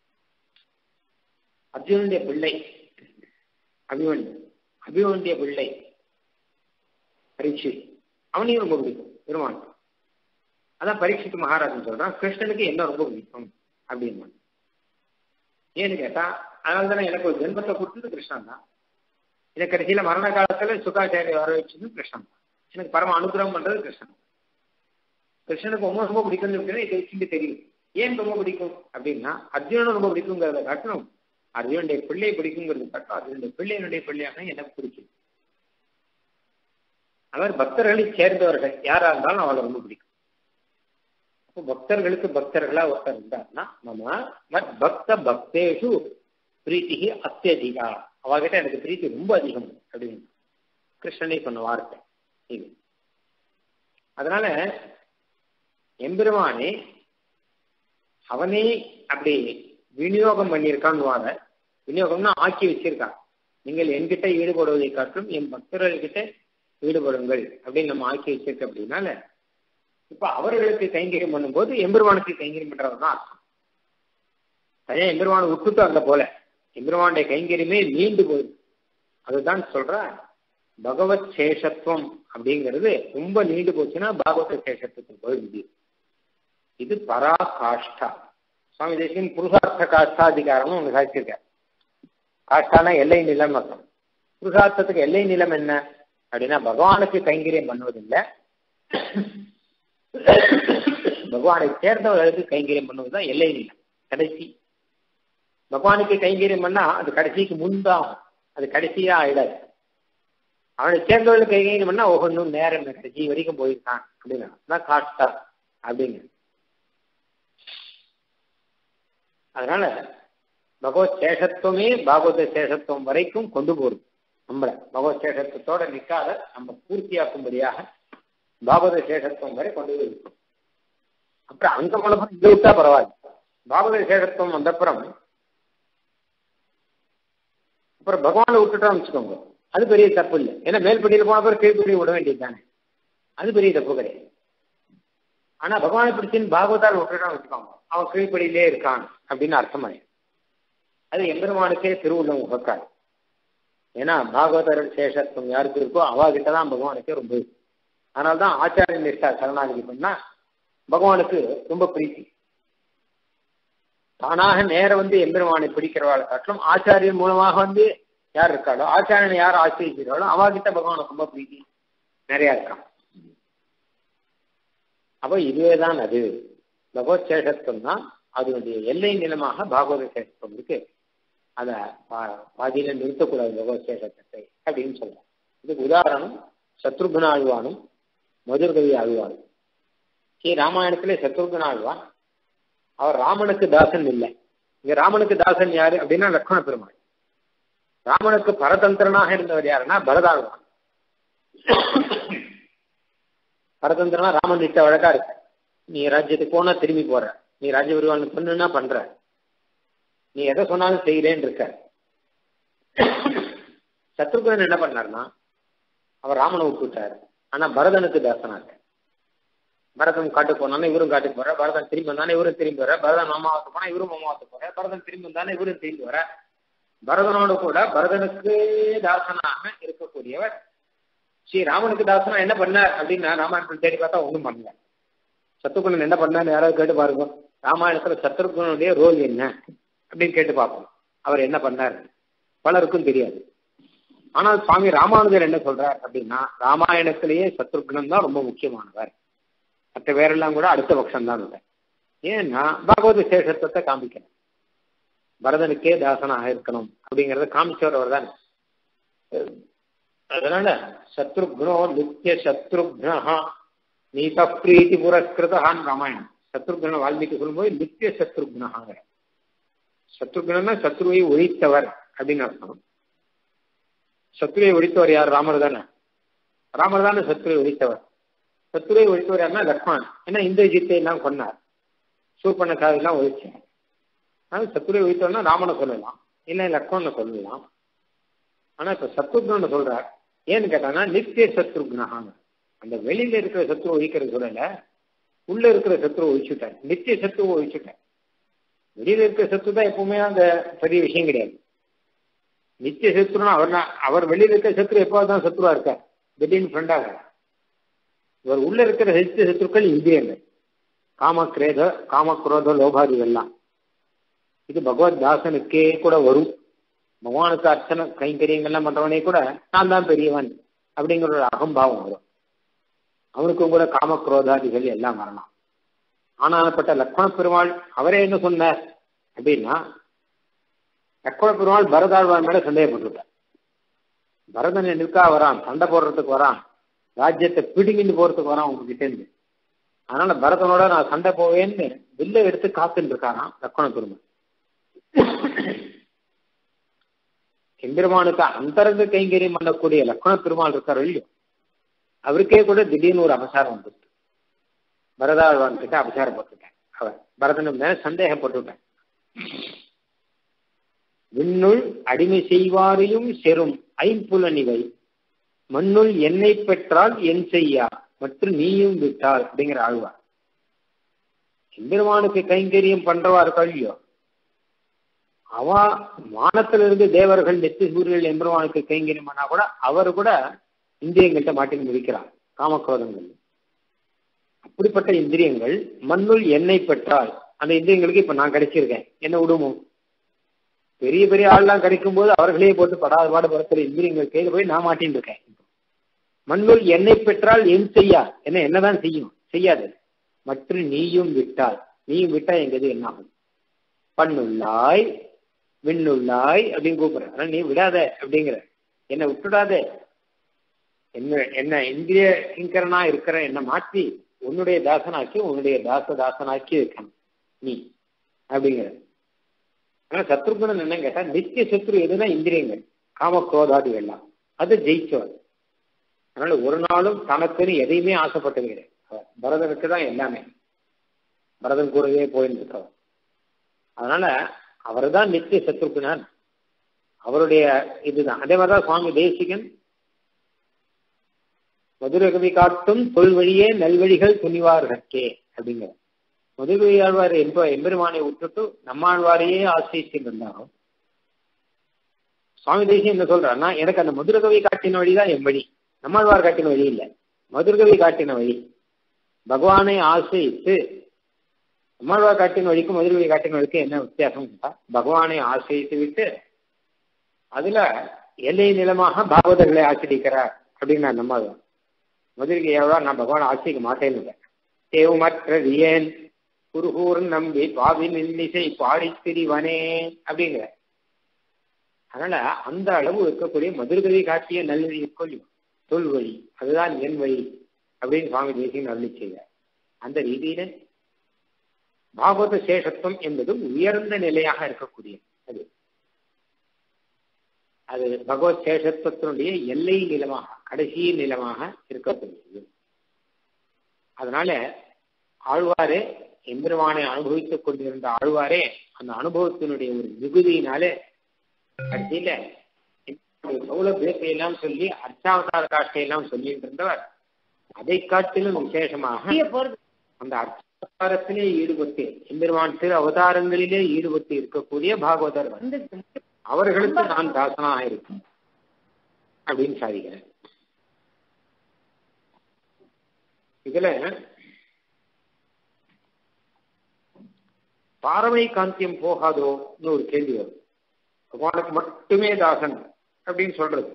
அர்ஜுனுடைய பிள்ளை அபிமன் அபிமனுடைய பிள்ளை பரீட்சித் அவனையும் ரொம்ப பிடிக்கும் பெருமான் அதான் பரீட்சித்து மகாராஜன் சொல்றான் கிருஷ்ணனுக்கு என்ன ரொம்ப பிடிக்கும் அப்படின்னு ஏன்னு கேட்டா அதனால தானே எனக்கு ஒரு ஜென்மத்தை கொடுத்தது கிருஷ்ணன் தான் இதை கடைசியில மரண காலத்துல சுகாச்சாரிய வர வச்சது கிருஷ்ணன் தான் எனக்கு பரம அனுகிரகம் பண்றது கிருஷ்ணன் கிருஷ்ணனுக்கு ரொம்ப ரொம்ப பிடிக்கும்னு இருக்குன்னு இதை வச்சுட்டு தெரியும் ஏன் ரொம்ப பிடிக்கும் அப்படின்னா அர்ஜுனனும் ரொம்ப பிடிக்குங்கிறத காட்டணும் அர்ஜுனுடைய பிள்ளை பிடிக்குங்கிறது காட்டும் அர்ஜுனுடைய பிள்ளையினுடைய பிள்ளையாக எனக்கு பிடிக்கும் அவர் பக்தர்களை சேர்ந்தவர்கள் யாரா இருந்தாலும் அவளை ரொம்ப பிடிக்கும் அப்போ பக்தர்களுக்கு பக்தர்களா ஒருத்தர் இருந்தார்னா நம்ம மத் பக்த பக்தேஷு பிரீத்தி அத்தியதிகா அவகிட்ட எனக்கு பிரீத்தி ரொம்ப அதிகம் அப்படின்னு கிருஷ்ணனை சொன்ன வார்த்தை இது அதனால எம்பெருமானே அவனே அப்படி விநியோகம் பண்ணியிருக்கான்னு வாங்க விநியோகம்னா ஆக்கி வச்சிருக்கான் நீங்கள் என்கிட்ட ஈடுபடுவதை காட்டிலும் என் பக்தர்கள்கிட்ட ஈடுபடுங்கள் அப்படின்னு நம்ம ஆக்கி வச்சிருக்க அப்படின்னால இப்ப அவர்களுக்கு கைங்கரியம் பண்ணும்போது எம்பெருமானுக்கு கைங்கரியம் பண்றது தான் அர்த்தம் தனியா எம்பெருமானை விட்டுட்டு அந்த போல எம்பெருமானுடைய கைங்கரியமே நீண்டு போகுது அதுதான் சொல்ற பகவத் சேஷத்துவம் அப்படிங்கிறது ரொம்ப நீண்டு போச்சுன்னா பாகவத சேஷத்துவத்துக்கு போய் முடியும் இது பரா காஷ்டா சுவாமி தேசியம் புருஷார்த்த காஷ்டாதிகாரம்னு ஒன்று சாதிச்சிருக்கார் காஷ்டானா எல்லை நிலம் அர்த்தம் புருஷார்த்தத்துக்கு எல்லை நிலம் என்ன அப்படின்னா பகவானுக்கு கைங்கரியம் பண்ணுவதில்லை பகவானை சேர்ந்தவர்களுக்கு கைங்கரியம் பண்ணுவதுதான் எல்லை நிலம் கடைசி பகவானுக்கு கைங்கரியம் பண்ணா அது கடைசிக்கு முன்பாகும் அது கடைசியா ஆயிடாது அவனை சேர்ந்தவர்களுக்கு கைங்கரியம் பண்ணா ஒவ்வொன்றும் நேரம் கடைசி வரைக்கும் போயிருக்கான் அப்படின்னா காஷ்டா அப்படிங்க அதனால பகவத் சேஷத்துவமே பாகவத சேஷத்துவம் வரைக்கும் கொண்டு போறது நம்மள பகவத் சேஷத்துவத்தோட நிற்காத நம்ம பூர்த்தியாக்கும்படியாக பாகவத சேஷத்துவம் வரை கொண்டு போய் இருக்கும் அப்புறம் அங்க மூலமா இங்க விட்டா பரவாயில்ல பாகவத சேஷத்துவம் வந்தப்புறம் அப்புறம் பகவானை விட்டுட்டோம் வச்சுக்கோங்க அது பெரிய தப்பு இல்லை ஏன்னா மேல்படியில் போன பிறகு கீழ்படியை விட வேண்டியது தானே அது பெரிய தப்பு கிடையாது ஆனா பகவானை பிடிச்சின்னு பாகவதால் விட்டுட்டோம் வச்சுக்கோங்க அவன் கீழ்படியிலே இருக்கான் அப்படின்னு அர்த்தமாயிடும் அது எம்பெருமானுக்கே திருவுள்ளம் உகக்காது ஏன்னா பாகவதர் சேஷத்துவம் யாருக்கு இருக்கோ அவகிட்ட தான் பகவானுக்கே ரொம்ப அதனால தான் ஆச்சாரிய நிஷ்டா சரணாகதி பண்ணா பகவானுக்கு ரொம்ப பிரீத்தி தானாக நேர வந்து எம்பெருமானை பிடிக்கிறவாளை காட்டிலும் ஆச்சாரியன் மூலமாக வந்து யார் இருக்காளோ ஆச்சாரியனை யார் ஆசிரியிருக்கிறாளோ அவகிட்ட பகவானுக்கு ரொம்ப பிரீத்தி நிறைய இருக்கான் அப்போ இதுவே தான் அது பகவத் சேஷத்துவம் தான் அதனுடைய எல்லை நிலமாக பாகவத சேஷம் இருக்கு அதை பாதியில நிறுத்தக்கூடாது பகவத் சேஷத்தை அப்படின்னு சொல்றோம் இதுக்கு உதாரணம் சத்ருகுண ஆழ்வானும் மதுர்கவி ஆழ்வானும் ஸ்ரீ ராமாயணத்திலே சத்ருகுண ஆழ்வான் அவர் ராமனுக்கு தாசன் இல்லை இங்க ராமனுக்கு தாசன் யாரு அப்படின்னா லக்ஷ்மண பெருமாள் ராமனுக்கு பரதந்திரனாக இருந்தவர் யாருன்னா பரதாழ்வான் பரதந்திரனா ராமன் இட்ட வழக்கா இருக்கு நீ ராஜ்யத்துக்கு போனா திரும்பி போற நீ ராஜ்ய விரிவாளன் பண்ணுன்னா பண்ற நீ எதை சொன்னாலும் செய்கிறேன்னு இருக்க சத்ருகுணன் என்ன பண்ணார்னா அவர் ராமனை விட்டுட்டார் ஆனா பரதனுக்கு தாசனா இருக்க பரதன் காட்டுக்கு போனாலும் இவரும் காட்டுக்கு போற பரதன் திரும்பி வந்தானே இவரும் திரும்பி வர பரதன் மாமாவத்து போனா இவரும் மாமாவத்து போற பரதன் திரும்பி வந்தானே இவரும் திரும்பி வர பரதனோடு கூட பரதனுக்கு தாசனாக இருக்கக்கூடியவர் ஸ்ரீ ராமனுக்கு தாசனா என்ன பண்ணார் அப்படின்னா ராமாயணத்தில் தேடி பார்த்தா ஒன்றும் பண்ணல சத்துருகுணன் என்ன பண்ணார் யாராவது கேட்டு பாருங்க ராமாயணத்துல சத்ருகுணனுடைய ரோல் என்ன அப்படின்னு கேட்டு பார்ப்போம் அவர் என்ன பண்ணார் பலருக்கும் தெரியாது ஆனால் சுவாமி ராமானுஜர் என்ன சொல்றார் அப்படின்னா ராமாயணத்திலேயே சத்ருகுணன் தான் ரொம்ப முக்கியமானவர் மற்ற பேரெல்லாம் கூட அடுத்த பட்சம் தான் ஏன்னா பகவத சேஷத்துவத்தை காமிக்கணும் பரதனுக்கே தாசனாக இருக்கணும் அப்படிங்கறத காமிச்சவர் அவர் தானே அதனால சத்ருக்னோ நித்திய சத்ருக்னா நீத பிரீத்தி புரஸ்கிருதான் ராமாயணம் சத்ருக்ன வால்மீகி சொல்லும்போது நித்திய சத்ருக்னாங்கிற சத்ருக்னா சத்ருவை ஒழித்தவர் அப்படின்னு அர்த்தம் சத்ருவை ஒழித்தவர் யார் ராமர் தானே ராமர் தானே சத்ருவை ஒழித்தவர் சத்ருவை ஒழித்தவர் யாருன்னா லக்ஷ்மணன் ஏன்னா இந்திரஜித்தை எல்லாம் கொண்டார் சூப்பண்ண சாதெல்லாம் ஒழிச்சேன் ஆனால் சத்ருவை ஒழித்தவர்னா ராமனை சொல்லலாம் இல்லை லக்ஷ்மணனை சொல்லலாம் ஆனா இப்ப சத்ருக்னு சொல்றார் ஏன்னு கேட்டாங்கன்னா நித்திய சத்ருக்னஹாங்க அந்த வெளியில இருக்கிற சத்ரு ஒழிக்கிறது சொல்லல உள்ள இருக்கிற சத்ரு ஒழிச்சுட்டார் நித்திய சத்ருவை ஒழிச்சுட்டார் வெளியில இருக்கிற சத்ரு தான் எப்பவுமே அந்த பெரிய விஷயம் கிடையாது நித்திய சத்ருனா அவர் அவர் வெளியில இருக்கிற சத்ரு எப்போது தான் சத்ருவா இருக்கார் திடீர்னு ஃப்ரெண்டாக இவர் உள்ள இருக்கிற நித்திய சத்ருக்கள் இந்திரியங்கள் காம கிரேத காம குரோத லோபாதிகள்லாம் இது பகவத் தாசனுக்கே கூட வரும் பகவானுக்கு அர்ச்சனை கைங்கரியங்கள்லாம் பண்றவனே கூட நான் தான் பெரியவன் அப்படிங்கிற ஒரு அகம்பாவம் வரும் அவனுக்கும் கூட காமக்ரோதாதிகள் எல்லாம் வரலாம் ஆனாப்பட்ட லக்ஷ்மண பெருமாள் அவரே என்ன சொன்னார் அப்படின்னா லக்ஷ்மண பெருமாள் பரதாழ்வான் மேல சந்தேகப்பட்டுட்டார் பரதன் நிற்கா வரான் சண்டை போடுறதுக்கு வரான் ராஜ்யத்தை பிடுங்கிட்டு போறதுக்கு வரான் உங்ககிட்ட இருந்து அதனால பரதனோட நான் சண்டை போவேன்னு வில்ல எடுத்து காத்துட்டு இருக்காராம் லக்ஷ்மண பெருமாள் எம்பெருமானுக்கு அந்தரங்க கைங்கரியம் பண்ணக்கூடிய லக்ஷ்மண பெருமாள் இருக்கார் இல்லையோ அவருக்கே கூட திடீர்னு ஒரு அபசாரம் வந்துட்டு பரதாழ்வான் கிட்ட அபசாரப்பட்டுட்டேன் அவர் பரதனும் மேல சந்தேகப்பட்டுட்டேன் விண்ணுள் அடிமை செய்வாரையும் செரும் ஐம்புலனிவை மண்ணுள் என்னை பெற்றால் என் செய்யா மற்றும் நீயும் விட்டால் அப்படிங்கிற ஆழ்வார் எம்பெருமானுக்கு கைங்கரியம் பண்றவா இருக்கா இல்லையோ அவ வானத்திலிருந்து தேவர்கள் நெத்தி சூரியர்கள் எம்பெருமானுக்கு கைங்கரியம் பண்ணா கூட அவர் கூட இந்திரியங்கள்ட்ட மாட்டின்னு முடிக்கிறார் காமக்ரோதங்கள் அப்படிப்பட்ட இந்திரியங்கள் மண்ணுள் எண்ணெய் பெற்றால் அந்த இந்திரியங்களுக்கு இப்ப நான் கிடைச்சிருக்கேன் என்ன விடுமோ பெரிய பெரிய ஆள்லாம் கிடைக்கும் போது அவர்களே போட்டு படாத பாடு படுத்துற இந்திரியங்கள் கையில போய் நான் மாட்டின்னு இருக்கேன் மண்ணுள் எண்ணெய் பெற்றால் என் செய்யா என்ன என்னதான் செய்யும் செய்யாது மற்றும் நீயும் விட்டால் நீயும் விட்டா எங்கது என்ன ஆகும் பண்ணுள்ளாய் விண்ணுள்ளாய் அப்படின்னு கூப்பிடுற ஆனா நீ விடாத அப்படிங்கிற என்னை விட்டுடாதே என்ன என்ன இந்திரிய கிங்கரனா இருக்கிற என்னை மாற்றி உன்னுடைய தாசனாக்கி உன்னுடைய தாச தாசனாக்கி இருக்கணும் நீ அப்படிங்கிற ஆனா சத்ருகுணன் என்ன கேட்டா நித்திய சத்ரு எதுனா இந்திரியங்கள் காம குரோதாதிகள்லாம் அது ஜெயிச்சவர் அதனால ஒரு நாளும் தனக்குன்னு எதையுமே ஆசைப்பட்டது கிடையாது பரதனுக்கு தான் எல்லாமே பரதன் கூடவே போயின்னு இருக்கவர் அதனால அவர் தான் நித்திய சத்ருக்குனார் அவருடைய இதுதான் அதே மாதிரிதான் சுவாமி தேசிகன் மதுரகவி காட்டும் தொல் வழியே நல்வழிகள் துணிவார்கே அப்படிங்கிற மதுரகவி ஆழ்வார் என்ப எம்பெருமானை விட்டுட்டு நம்மாழ்வாரையே ஆசிரித்து இருந்தாரோ சுவாமி தேசியம் என்ன சொல்றாருன்னா எனக்கு அந்த மதுரகவி காட்டின வழிதான் என் வழி நம்மாழ்வார் காட்டின வழி இல்லை மதுரகவி காட்டின வழி பகவானை ஆசிரித்து நம்மாழ்வார் காட்டின வழிக்கும் மதுரகவி காட்டின வழிக்கும் என்ன வித்தியாசம் கேட்டா பகவானை ஆசிரித்து விட்டு அதுல எல்லை நிலமாக பாகவதர்களை ஆசிரிக்கிறார் அப்படின்னு நான் நம்மாழ்வார் மதுரைக்கு எவ்வளோ நான் பகவான் ஆசிரிக்க மாட்டேன்னு தேவமற்றது ஏன் குருகூர் நம்பி பாவி நின்னிசை பாடி திரிவனே அப்படிங்கிற அதனால அந்த அளவு இருக்கக்கூடிய மதுரகவி காட்டிய நல்லது இருக்கும் தொல் வழி அதுதான் என் வழி அப்படின்னு சுவாமி தேசியம் அருளி செய்தார் அந்த ரீதியில பாகவத சேஷத்துவம் என்பது உயர்ந்த நிலையாக இருக்கக்கூடிய அது அது பகவத் சேஷத்துவத்தினுடைய எல்லை நிலமாக கடைசி நிலமாக இருக்கக்கூடியது அதனால ஆழ்வாரே எம்பெருமானை அனுபவித்துக் கொண்டிருந்த ஆழ்வாரே அந்த அனுபவத்தினுடைய ஒரு மிகுதியினாலே கடைசியில சௌலபியத்தை எல்லாம் சொல்லி அர்ச்சாவதார காட்சியை எல்லாம் சொல்லிட்டு இருந்தவர் அதை காட்டிலும் விசேஷமாக அந்த அர்ச்சாவதாரத்திலே ஈடுபட்டு எம்பெருமான் திரு அவதாரங்களிலே ஈடுபட்டு இருக்கக்கூடிய பாகவதர்கள் அவர்களுக்கு நான் தாசனாக இருக்கேன் அப்படின்னு சாதிக்கிறேன் இதுல பாரமை காந்தியம் போகாதோன்னு ஒரு கேள்வி வரும் பகவானுக்கு மட்டுமே தாசன் அப்படின்னு சொல்றது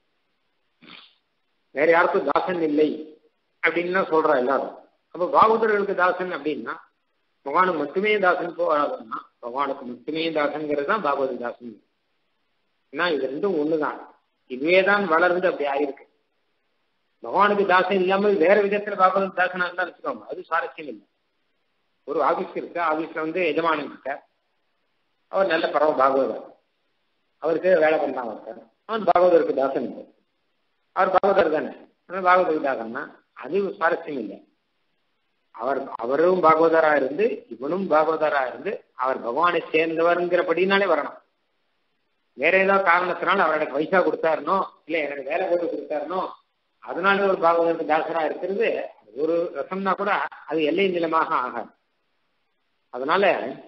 வேற யாருக்கும் தாசன் இல்லை அப்படின்னு சொல்றா எல்லாரும் அப்ப பாகவதர்களுக்கு தாசன் அப்படின்னா பகவானுக்கு மட்டுமே தாசன் போகாதுன்னா பகவானுக்கு மட்டுமே தாசன்கிறது தான் பாகவத தாசன் ஏன்னா இது ரெண்டும் ஒண்ணுதான் இதுவே தான் வளர்ந்து அப்படி ஆயிருக்கு பகவானுக்கு தாசன் இல்லாமல் வேற விதத்துல பாகவத தாசனா இருந்தா வச்சுக்கோங்க அது சுவாரஸ்யம் இல்லை ஒரு ஆபீஸ் இருக்கு ஆபீஸ்ல வந்து எஜமானன் இருக்க அவர் நல்ல பரவ பாகவதர் அவருக்கு வேலை பண்ணலாம் ஒருத்தர் அவன் பாகவதருக்கு தாசன் இல்லை அவர் பாகவதர் தானே ஆனால் பாகவதருக்கு தாசன்னா அது சுவாரஸ்யம் இல்லை அவர் அவரும் பாகவதரா இருந்து இவனும் பாகவதரா இருந்து அவர் பகவானை சேர்ந்தவருங்கிறபடினாலே வரணும் வேற ஏதோ காரணத்தினால அவர் எனக்கு பைசா கொடுத்தாருனோ இல்ல எனக்கு வேலை போட்டு கொடுத்தாருனோ அதனால ஒரு பாகவதருக்கு தாசரா இருக்கிறது ஒரு ரசம்னா கூட அது எல்லை நிலமாக ஆகாது அதனால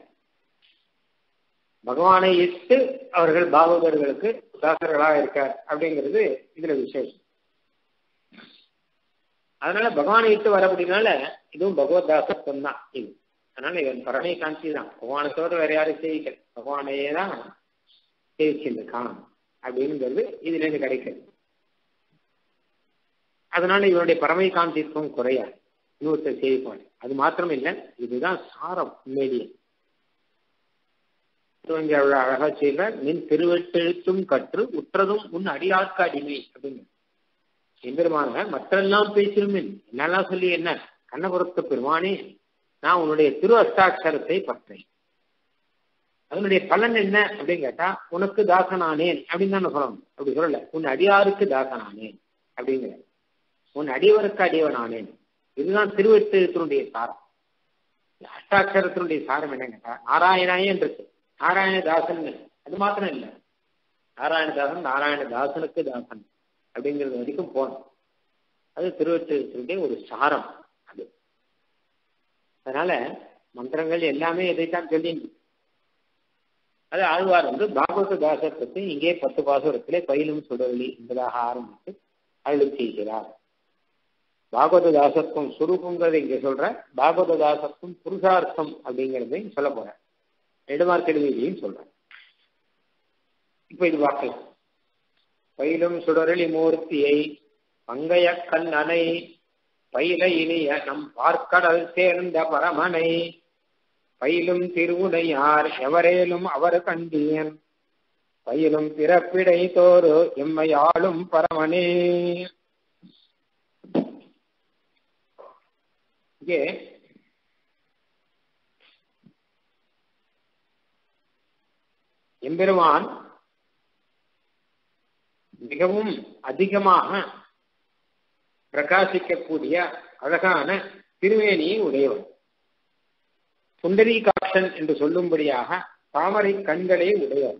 பகவானை இட்டு அவர்கள் பாகவதர்களுக்கு தாசர்களாக இருக்கார் அப்படிங்கிறது இதுல விசேஷம் அதனால பகவானை இட்டு வரப்படினால இதுவும் பகவத்தாசத்துவம் தான் இது அதனால இவன் பரமை காந்தி தான் பகவானை தவிர வேற யாரும் செய்யல பகவானையே தான் சேவிச்சிருக்கான் அப்படிங்கிறது இதுல இருந்து கிடைக்கிறது அதனால இவனுடைய பரமை காந்தித்துவம் குறையாது இன்னொருத்தர் சேவிப்பான் அது மாத்திரம் இல்லை இதுதான் சாரம் உண்மையிலேயே அழகா செய்கிற நின் திருவெட்டெழுத்தும் கற்று உற்றதும் உன் அடியார்க்கு அடிமை அப்படின்னு எம்பெருமான மற்றெல்லாம் பேசிருமின் என்னெல்லாம் சொல்லி என்ன கண்ணபுரத்து பெருமானே நான் உன்னுடைய திரு அஷ்டாட்சரத்தை பற்றேன் அதனுடைய பலன் என்ன அப்படின்னு கேட்டா உனக்கு தாசனானேன் அப்படின்னு தான் சொல்லணும் அப்படி சொல்லல உன் அடியாருக்கு தாசனானேன் அப்படிங்கிற உன் அடியவருக்கு அடியவனானேன் இதுதான் திருவெட்டெழுத்தினுடைய சாரம் அஷ்டாட்சரத்தினுடைய சாரம் என்ன கேட்டா நாராயணாயே இருக்கு நாராயணதாசன் அது மாத்திரம் இல்லை நாராயணதாசன் நாராயணதாசனுக்கு தாசன் அப்படிங்கிறது வரைக்கும் போனோம் அது திருவற்றினுடைய ஒரு சாரம் அது அதனால மந்திரங்கள் எல்லாமே இதைத்தான் சொல்லி அது ஆழ்வார் வந்து பாகவத தாசர் பற்றி இங்கே பத்து பாசுரத்திலே பயிலும் சுடவெளி என்பதாக ஆரம்பித்து அருள் செய்கிறார் பாகவத தாசத்துவம் சுரூபங்கிறத இங்க சொல்ற பாகவத தாசத்துவம் புருஷார்த்தம் அப்படிங்கிறதையும் சொல்ல போறேன் நெடுமார்க்கெடுவையும் சொல்றேன் இப்ப இது பார்க்கலாம் பயிலும் சுடரளி மூர்த்தியை பங்கைய கண்ணனை பயில இனிய நம் பார்க்கடல் சேர்ந்த பரமனை பயிலும் திருவுடையார் எவரேலும் அவர் கண்டியன் பயிலும் பிறப்பிடை தோறு எம்மை ஆளும் பரமனே இங்கே எம்பெருமான் மிகவும் அதிகமாக பிரகாசிக்கக்கூடிய அழகான திருவேணியை உடையவன் சுந்தரி காட்சன் என்று சொல்லும்படியாக தாமரை கண்களை உடையவன்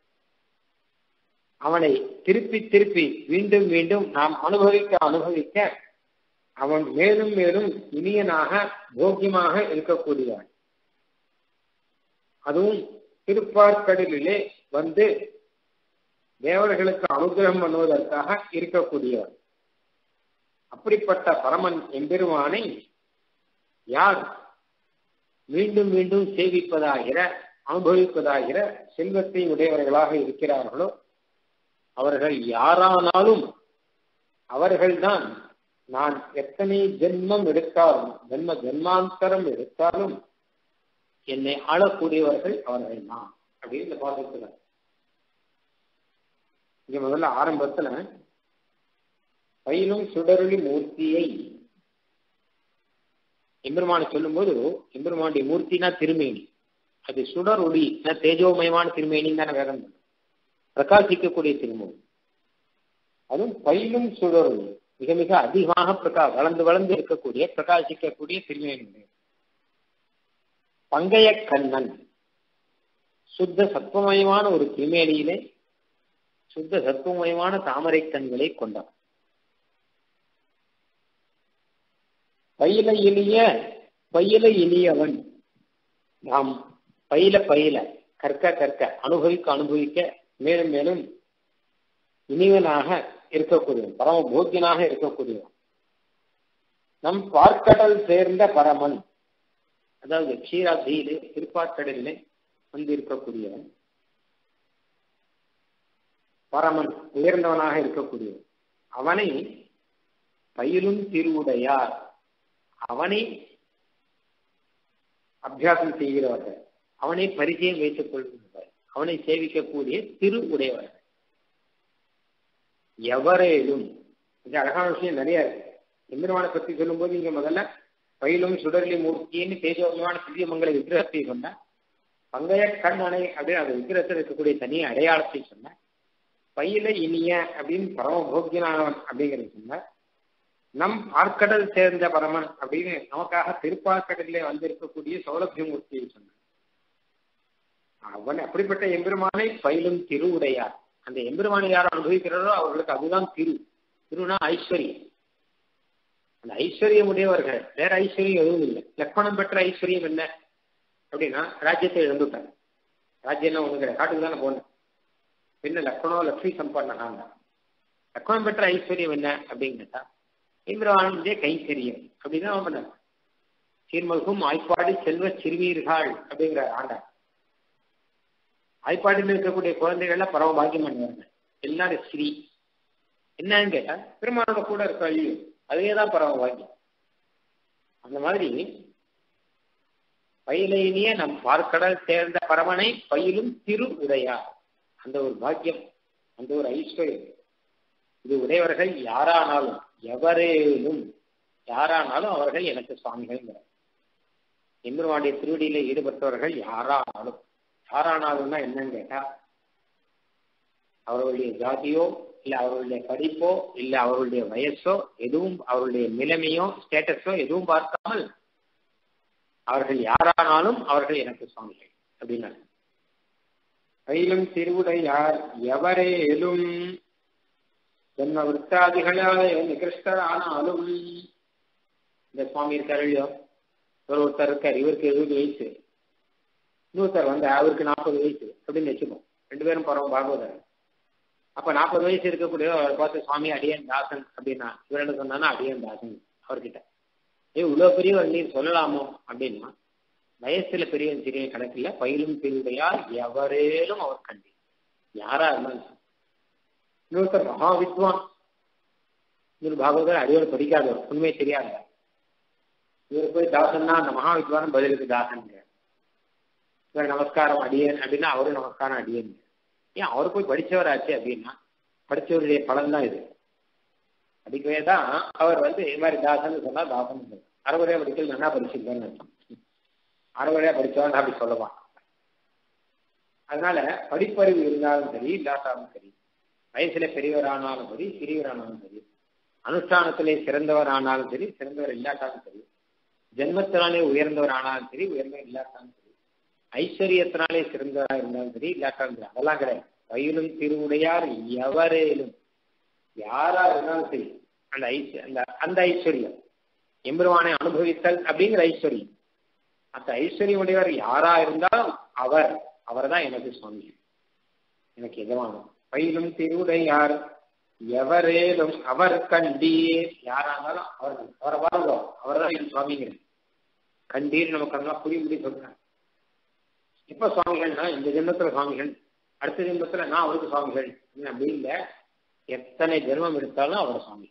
அவனை திருப்பி திருப்பி மீண்டும் மீண்டும் நாம் அனுபவிக்க அனுபவிக்க அவன் மேலும் மேலும் இனியனாக போக்கியமாக இருக்கக்கூடியவன் அதுவும் திருப்பார்க்கடலிலே வந்து தேவர்களுக்கு அனுகிரகம் பண்ணுவதற்காக இருக்கக்கூடியவர் அப்படிப்பட்ட பரமன் எம்பெருமானை யார் மீண்டும் மீண்டும் சேவிப்பதாகிற அனுபவிப்பதாகிற செல்வத்தை உடையவர்களாக இருக்கிறார்களோ அவர்கள் யாரானாலும் அவர்கள்தான் நான் எத்தனை ஜென்மம் எடுத்தாலும் ஜென்ம ஜென்மாந்தரம் எடுத்தாலும் என்னை ஆளக்கூடியவர்கள் அவர்கள் தான் அப்படின்னு இந்த பாசத்துல இங்க முதல்ல ஆரம்பத்துல பயிலும் சுடருளி மூர்த்தியை எம்பெருமானை சொல்லும்போது எம்பெருமானுடைய மூர்த்தினா திருமேனி அது சுடர் ஒளி தேஜோமயமான திருமேனின்னு தானே வேதம் பிரகாசிக்கக்கூடிய திருமணி அதுவும் பயிலும் சுடர் ஒளி மிக மிக அதிகமாக பிரகா வளர்ந்து வளர்ந்து இருக்கக்கூடிய பிரகாசிக்கக்கூடிய திருமேனி பங்கைய கண்ணன் சுத்த சத்துவமயமான ஒரு திருமேனியிலே சுத்த சத்துவமயமான தாமரை கண்களை கொண்டார் பயில இனிய பயில இனியவன் நாம் பயில பயில கற்க கற்க அனுபவிக்க அனுபவிக்க மேலும் மேலும் இனிவனாக இருக்கக்கூடியவன் பரம போக்கியனாக இருக்கக்கூடியவன் நம் பார்க்கடல் சேர்ந்த பரமன் அதாவது க்ஷீராத்தியிலே திருப்பாற்கடலிலே வந்து இருக்கக்கூடியவன் பரமன் உயர்ந்தவனாக இருக்கக்கூடியவன் அவனை பயிலும் திருவுடையார் அவனை அபியாசம் செய்கிறவர்கள் அவனை பரிச்சயம் வைத்துக் கொள்கிறவர்கள் அவனை சேவிக்கக்கூடிய திரு உடையவர்கள் எவரேலும் இது அழகான விஷயம் நிறைய இருக்கு எம்பெருமானை பத்தி சொல்லும்போது இங்க முதல்ல பயிலும் சுடர்லி மூர்த்தின்னு தேஜோகமான திவ்யமங்கல விக்கிரகத்தை சொன்ன பங்கைய கண்ணனை அப்படின்னு அந்த விக்கிரகத்தில் இருக்கக்கூடிய தனி அடையாளத்தை சொன்ன பயில இனிய அப்படின்னு பரம போக்கியனானவன் அப்படிங்கிறது சொன்ன நம் பார்க்கடல் சேர்ந்த பரமன் அப்படின்னு நமக்காக திருப்பார்க்கடலிலே வந்திருக்கக்கூடிய சௌலபியமூர்த்தியை சொன்னார் அவன் அப்படிப்பட்ட எம்பெருமானை பயிலும் திருவுடையார் அந்த எம்பெருமானை யார் அனுபவிக்கிறாரோ அவர்களுக்கு அதுதான் திரு திருனா ஐஸ்வர்யம் அந்த ஐஸ்வர்யம் உடையவர்கள் வேற ஐஸ்வர்யம் எதுவும் இல்லை லக்மணம் பெற்ற ஐஸ்வர்யம் என்ன அப்படின்னா ராஜ்யத்தை இழந்துட்டாங்க ராஜ்யம் ஒண்ணு கிடையாது காட்டுக்கு தானே போனேன் பின்ன லக்னோ லக்ஷ்மி சம்பன்னாங்க லக்மணம் பெற்ற ஐஸ்வர்யம் என்ன அப்படின்னு கேட்டா இந்திரவானந்தே கைங்கரியம் அப்படின்னு அவன் பண்ணார் சீர்மல்கும் ஆய்ப்பாடி செல்வ சிறுவீர்கள் அப்படிங்கிற ஆண்டார் ஆய்ப்பாடியில் இருக்கக்கூடிய குழந்தைகள்லாம் பரவ பாக்கியம் பண்ணுவாங்க எல்லாரும் ஸ்ரீ என்னன்னு கேட்டா பெருமானோட கூட இருக்க ஐயோ அதே தான் பரவ பாக்கியம் அந்த மாதிரி பயிலையிலேயே நம் பார்க்கடல் சேர்ந்த பரமனை பயிலும் திரு உடையார் அந்த ஒரு பாக்கியம் அந்த ஒரு ஐஸ்வர்யம் இது உடையவர்கள் யாரானாலும் எவரேனும் யாரானாலும் அவர்கள் எனக்கு சுவாமிகள் எம்பெருமானுடைய திருவடியில ஈடுபட்டவர்கள் யாரானாலும் யாரானாலும்னா என்னன்னு கேட்டா அவர்களுடைய ஜாதியோ இல்ல அவர்களுடைய படிப்போ இல்ல அவர்களுடைய வயசோ எதுவும் அவர்களுடைய நிலைமையோ ஸ்டேட்டஸோ எதுவும் பார்க்காமல் அவர்கள் யாரானாலும் அவர்கள் எனக்கு சுவாமிகள் அப்படின்னா கையிலும் திருவுடையார் எவரேலும் ஜென்ம விற்த்தாதிகளாலே நிகிருஷ்டரானாலும் இந்த சுவாமி இருக்காரு இல்லையோ ஒரு ஒருத்தர் இருக்கார் இவருக்கு எழுபது வயசு இன்னொருத்தர் வந்து அவருக்கு நாற்பது வயசு அப்படின்னு வச்சுப்போம் ரெண்டு பேரும் பரவ பாகவதர் அப்ப நாற்பது வயசு இருக்கக்கூடிய அவர் பார்த்து சுவாமி அடியன் தாசன் அப்படின்னா இவர் என்ன சொன்னா அடியன் தாசன் அவர்கிட்ட ஏ இவ்வளவு பெரியவர் நீர் சொல்லலாமோ அப்படின்னா வயசுல பெரியவன் சிறிய கணக்கில் பயிலும் பெருடையார் எவரேலும் அவர் கண்டி யாரா இருந்தாலும் இன்னொருத்தர் மகா வித்வான் இன்னொரு பாகவதர் அடியோடு படிக்காதவர் உண்மையை தெரியாதவர் இவர் போய் தாசன்னா அந்த மகா வித்வான் பதிலுக்கு தாசன் இவர் நமஸ்காரம் அடியன் அப்படின்னா அவரும் நமஸ்காரம் அடியன் ஏன் அவர் போய் படிச்சவராச்சு அப்படின்னா படிச்சவருடைய பலன் தான் இது அதுக்கவே தான் அவர் வந்து இது மாதிரி தாசன் சொன்னா தாசன் அறுவடையா படிக்கல நல்லா படிச்சிருக்கேன்னு அர்த்தம் அறுவடையா படிச்சவன் அப்படி சொல்லலாம் அதனால படிப்பறிவு இருந்தாலும் சரி இல்லாட்டாலும் சரி வயசுல பெரியவரானாலும் சரி சிறியவரானாலும் சரி அனுஷ்டானத்திலே சிறந்தவர் ஆனாலும் சரி சிறந்தவர் இல்லாட்டாலும் சரி ஜென்மத்தினாலே உயர்ந்தவர் ஆனாலும் சரி உயர்ந்தவர் இல்லாட்டாலும் சரி ஐஸ்வர்யத்தினாலே சிறந்தவராக இருந்தாலும் சரி இல்லாட்டாலும் சரி அதெல்லாம் கிடையாது வயிலும் திருவுடையார் எவரேலும் யாரா இருந்தாலும் சரி அந்த ஐஸ் அந்த அந்த ஐஸ்வர்யம் எம்பெருமானை அனுபவித்தல் அப்படிங்கிற ஐஸ்வர்யம் அந்த ஐஸ்வர்யம் உடையவர் யாரா இருந்தாலும் அவர் அவர் தான் எனக்கு சுவாமி எனக்கு எஜமானம் பயிலும் திருவுடையார் எவரேலும் அவர் கண்டீர் யாரா இருந்தாலும் அவர் அவரை பாருங்க அவர் தான் என் சுவாமிங்கிறேன் கண்டீர் நமக்கு அதெல்லாம் புரிய முடியும் சொல்றேன் இப்ப சுவாமிகள்னா இந்த ஜென்மத்துல சுவாமிகள் அடுத்த ஜென்மத்துல நான் அவருக்கு சுவாமிகள் அப்படி இல்லை எத்தனை ஜென்மம் எடுத்தாலும் அவர் சுவாமி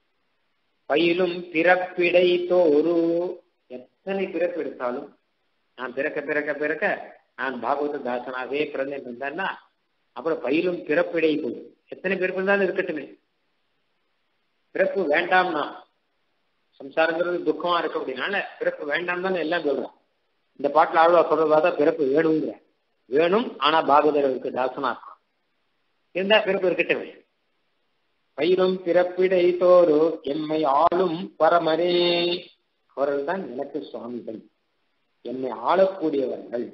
பயிலும் பிறப்பிடை தோறு எத்தனை பிறப்பு எடுத்தாலும் நான் பிறக்க பிறக்க பிறக்க நான் பாகவத தாசனாகவே பிறந்தேன் இருந்தான்னா அப்புறம் பயிலும் பிறப்பிடை போய் எத்தனை பிறப்பு இருந்தாலும் இருக்கட்டுமே பிறப்பு வேண்டாம்னா சம்சாரங்கிறது துக்கமா இருக்கு அப்படின்னால பிறப்பு வேண்டாம் தானே எல்லாம் சொல்றோம் இந்த பாட்டில் ஆழ்வா சொல்றதா தான் பிறப்பு வேணுங்கிற வேணும் ஆனா பாகவதர்களுக்கு தாசனா இருக்கும் இருந்தா பிறப்பு இருக்கட்டுமே பயிரும் பிறப்பிடை தோறு எம்மை ஆளும் பரமரே அவர்கள் தான் எனக்கு சுவாமிகள் என்னை ஆளக்கூடியவர்கள்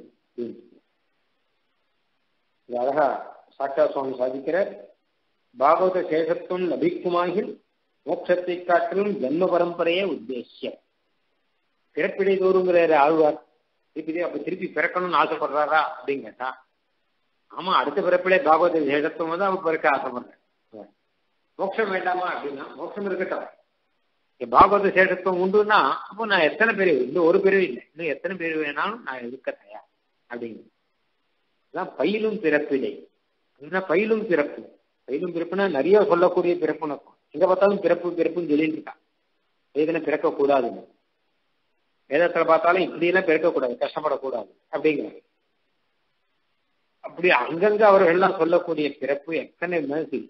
இது அழகா சாட்டா சுவாமி சாதிக்கிறார் பாகவத சேஷத்துவம் லபிக்குமாகில் மோட்சத்தை காட்டிலும் ஜென்ம பரம்பரையே உத்தேசியம் பிறப்பிடை தோறுங்கிறாரு ஆழ்வார் திருப்பி அப்ப திருப்பி பிறக்கணும்னு ஆசைப்படுறாரா அப்படின்னு கேட்டா ஆமா அடுத்த பிறப்பிலே பாகவத சேஷத்துவம் வந்து அவன் பிறக்க ஆசைப்படுறேன் மோட்சம் வேண்டாமா அப்படின்னா மோட்சம் இருக்கட்டும் பாகவத சேஷத்துவம் உண்டுன்னா அப்போ நான் எத்தனை பேர் இன்னும் ஒரு பிரிவு இல்லை இன்னும் எத்தனை பேர் வேணாலும் நான் இருக்க தயார் அப்படிங்கிறது அதான் பயிலும் பிறப்பிடை அப்படின்னா பயிலும் பிறப்பு பயிலும் பிறப்புனா நிறைய சொல்லக்கூடிய பிறப்புன்னு இருக்கும் எங்க பார்த்தாலும் பிறப்பு பிறப்புன்னு சொல்லிட்டு இருக்கான் எதுனா பிறக்கக்கூடாதுன்னு வேதத்துல பார்த்தாலும் இப்படியெல்லாம் பிறக்கக்கூடாது கஷ்டப்படக்கூடாது அப்படிங்கிறாங்க அப்படி அங்கங்க அவர்கள்லாம் சொல்லக்கூடிய பிறப்பு எத்தனை மனசு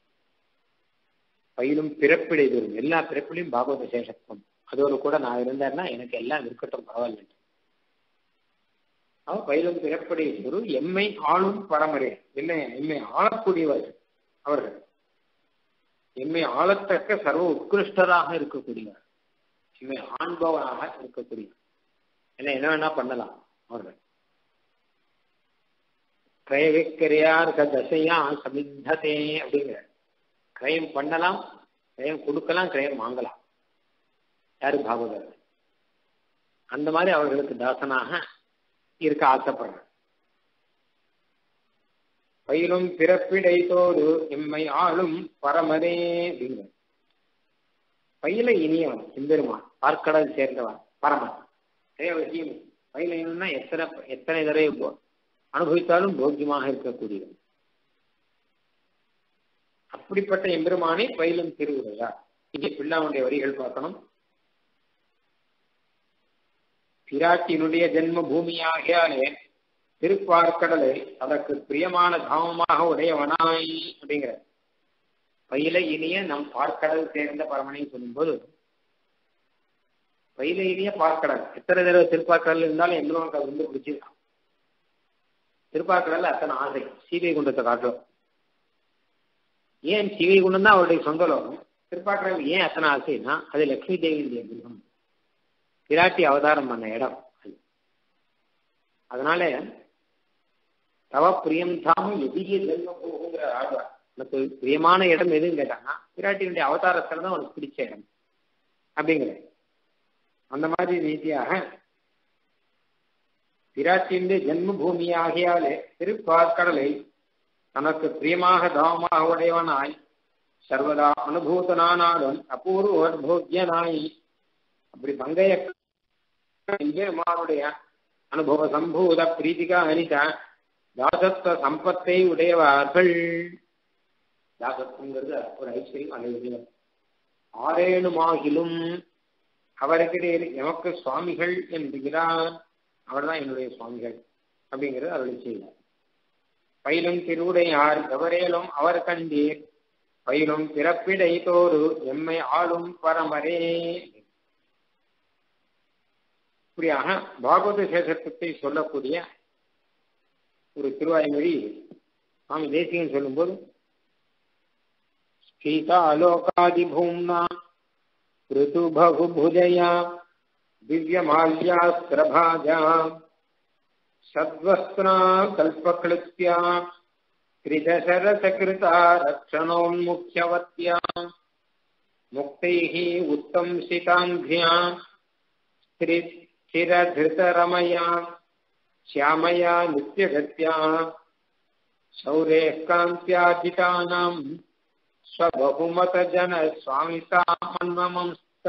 பயிலும் பிறப்பிடை வரும் எல்லா பிறப்பிலையும் பாகவத சேஷத்துவம் அதோடு கூட நான் இருந்தேன்னா எனக்கு எல்லாம் இருக்கட்டும் பரவாயில்ல அவன் பயிலும் பிறப்படை குரு எம்மை ஆளும் பரமரே இல்லை எம்மை ஆளக்கூடியவர் அவர்கள் எம்மை ஆளத்தக்க சர்வ உத்கிருஷ்டராக இருக்கக்கூடியவர் எம்மை ஆண்பவனாக இருக்கக்கூடியவர் என்ன என்ன வேணா பண்ணலாம் அவர்கள் கிரயவிக்கிரையார் தசையா சமித்ததே அப்படிங்கிற கிரயம் பண்ணலாம் கிரயம் கொடுக்கலாம் கிரயம் வாங்கலாம் யாரு பாகவதர் அந்த மாதிரி அவர்களுக்கு தாசனாக இருக்க ஆசைப்படுற பயிலும் பிறப்பிடைத்தோடு எம்மை ஆளும் பரமரே அப்படிங்கிற பயில இனியவன் எம்பெருமான் பார்க்கடல் சேர்ந்தவன் பரமன் நிறைய விஷயம் பயில இனியன்னா எத்தனை எத்தனை தடவை அனுபவித்தாலும் போக்கியமாக இருக்கக்கூடியவன் அப்படிப்பட்ட எம்பெருமானை பயிலும் திருவுரையா இங்கே பிள்ளாவுடைய வரிகள் பார்க்கணும் பிராட்டியினுடைய ஜென்ம பூமியாகியாலே திருப்பார்க்கடலை அதற்கு பிரியமான தாமமாக உடையவனாய் அப்படிங்கிற பயில இனிய நம் பார்க்கடல் சேர்ந்த பரமனை சொல்லும்போது பயில இனிய பார்க்கடல் எத்தனை தடவை திருப்பார்க்கடல் இருந்தாலும் எம்பெருமானுக்கு அது வந்து பிடிச்சிருக்கான் திருப்பார்க்கடல் அத்தனை ஆசை சீதை குண்டத்தை காட்டும் ஏன் சிவை குண்டம் தான் அவருடைய சொந்த லோகம் திருப்பாக்கடல் ஏன் அத்தனை ஆசைன்னா அது லட்சுமி தேவியுடைய குண்டம் பிராட்டி அவதாரம் பண்ண இடம் அது அதனால தவ பிரியம் தாம எதிரிய ஜென்மம் போகுங்கிற ஆழ்வார் எனக்கு பிரியமான இடம் எதுன்னு கேட்டாங்கன்னா பிராட்டியுடைய அவதாரத்துல தான் உனக்கு பிடிச்ச இடம் அப்படிங்கிற அந்த மாதிரி ரீதியாக பிராட்டியுடைய ஜென்ம பூமி ஆகியாலே திருப்பார்க்கடலை தனக்கு பிரியமாக தாமமாக உடையவனாய் சர்வதா அனுபூதனானாலும் அபூர்வோத்போக்கியனாய் அப்படி பங்கைய பெருமானுடைய அனுபவ சம்பூத பிரீதிகா அனித தாசத்துவ சம்பத்தை உடையவர்கள் தாசத்துவங்கிறது ஒரு ஐஸ்வர்யம் அனைவரும் ஆரேனுமாகிலும் அவருக்கிடையே எமக்கு சுவாமிகள் என்கிறார் அவர்தான் என்னுடைய சுவாமிகள் அப்படிங்கிறது அவருடைய செய்தார் பயிலும் திருவுடையார் எவரேலும் அவர் கண்டீர் பயிலும் பிறப்பிடை தோறு எம்மை ஆளும் பரமரே இப்படியாக பாகவத சேஷத்துவத்தை சொல்லக்கூடிய ஒரு திருவாய்மொழி சுவாமி தேசிகன் சொல்லும்போது ஸ்ரீதாலோகாதிபூம்னா ऋतु बहुभुजया दिव्यमाल्यास्त्रभाजा सद्वस्त्रा कल्पक्लृत्या त्रिदशरसकृता रक्षणोन्मुख्यवत्या मुक्तैः उत्तंसिताङ्घ्या स्थिरधृतरमया श्यामया नित्यगत्या शौरेः कान्त्याजितानाम् ஸ்வபகுமதஜன சுவாமிதாமன்வமம்ஸ்த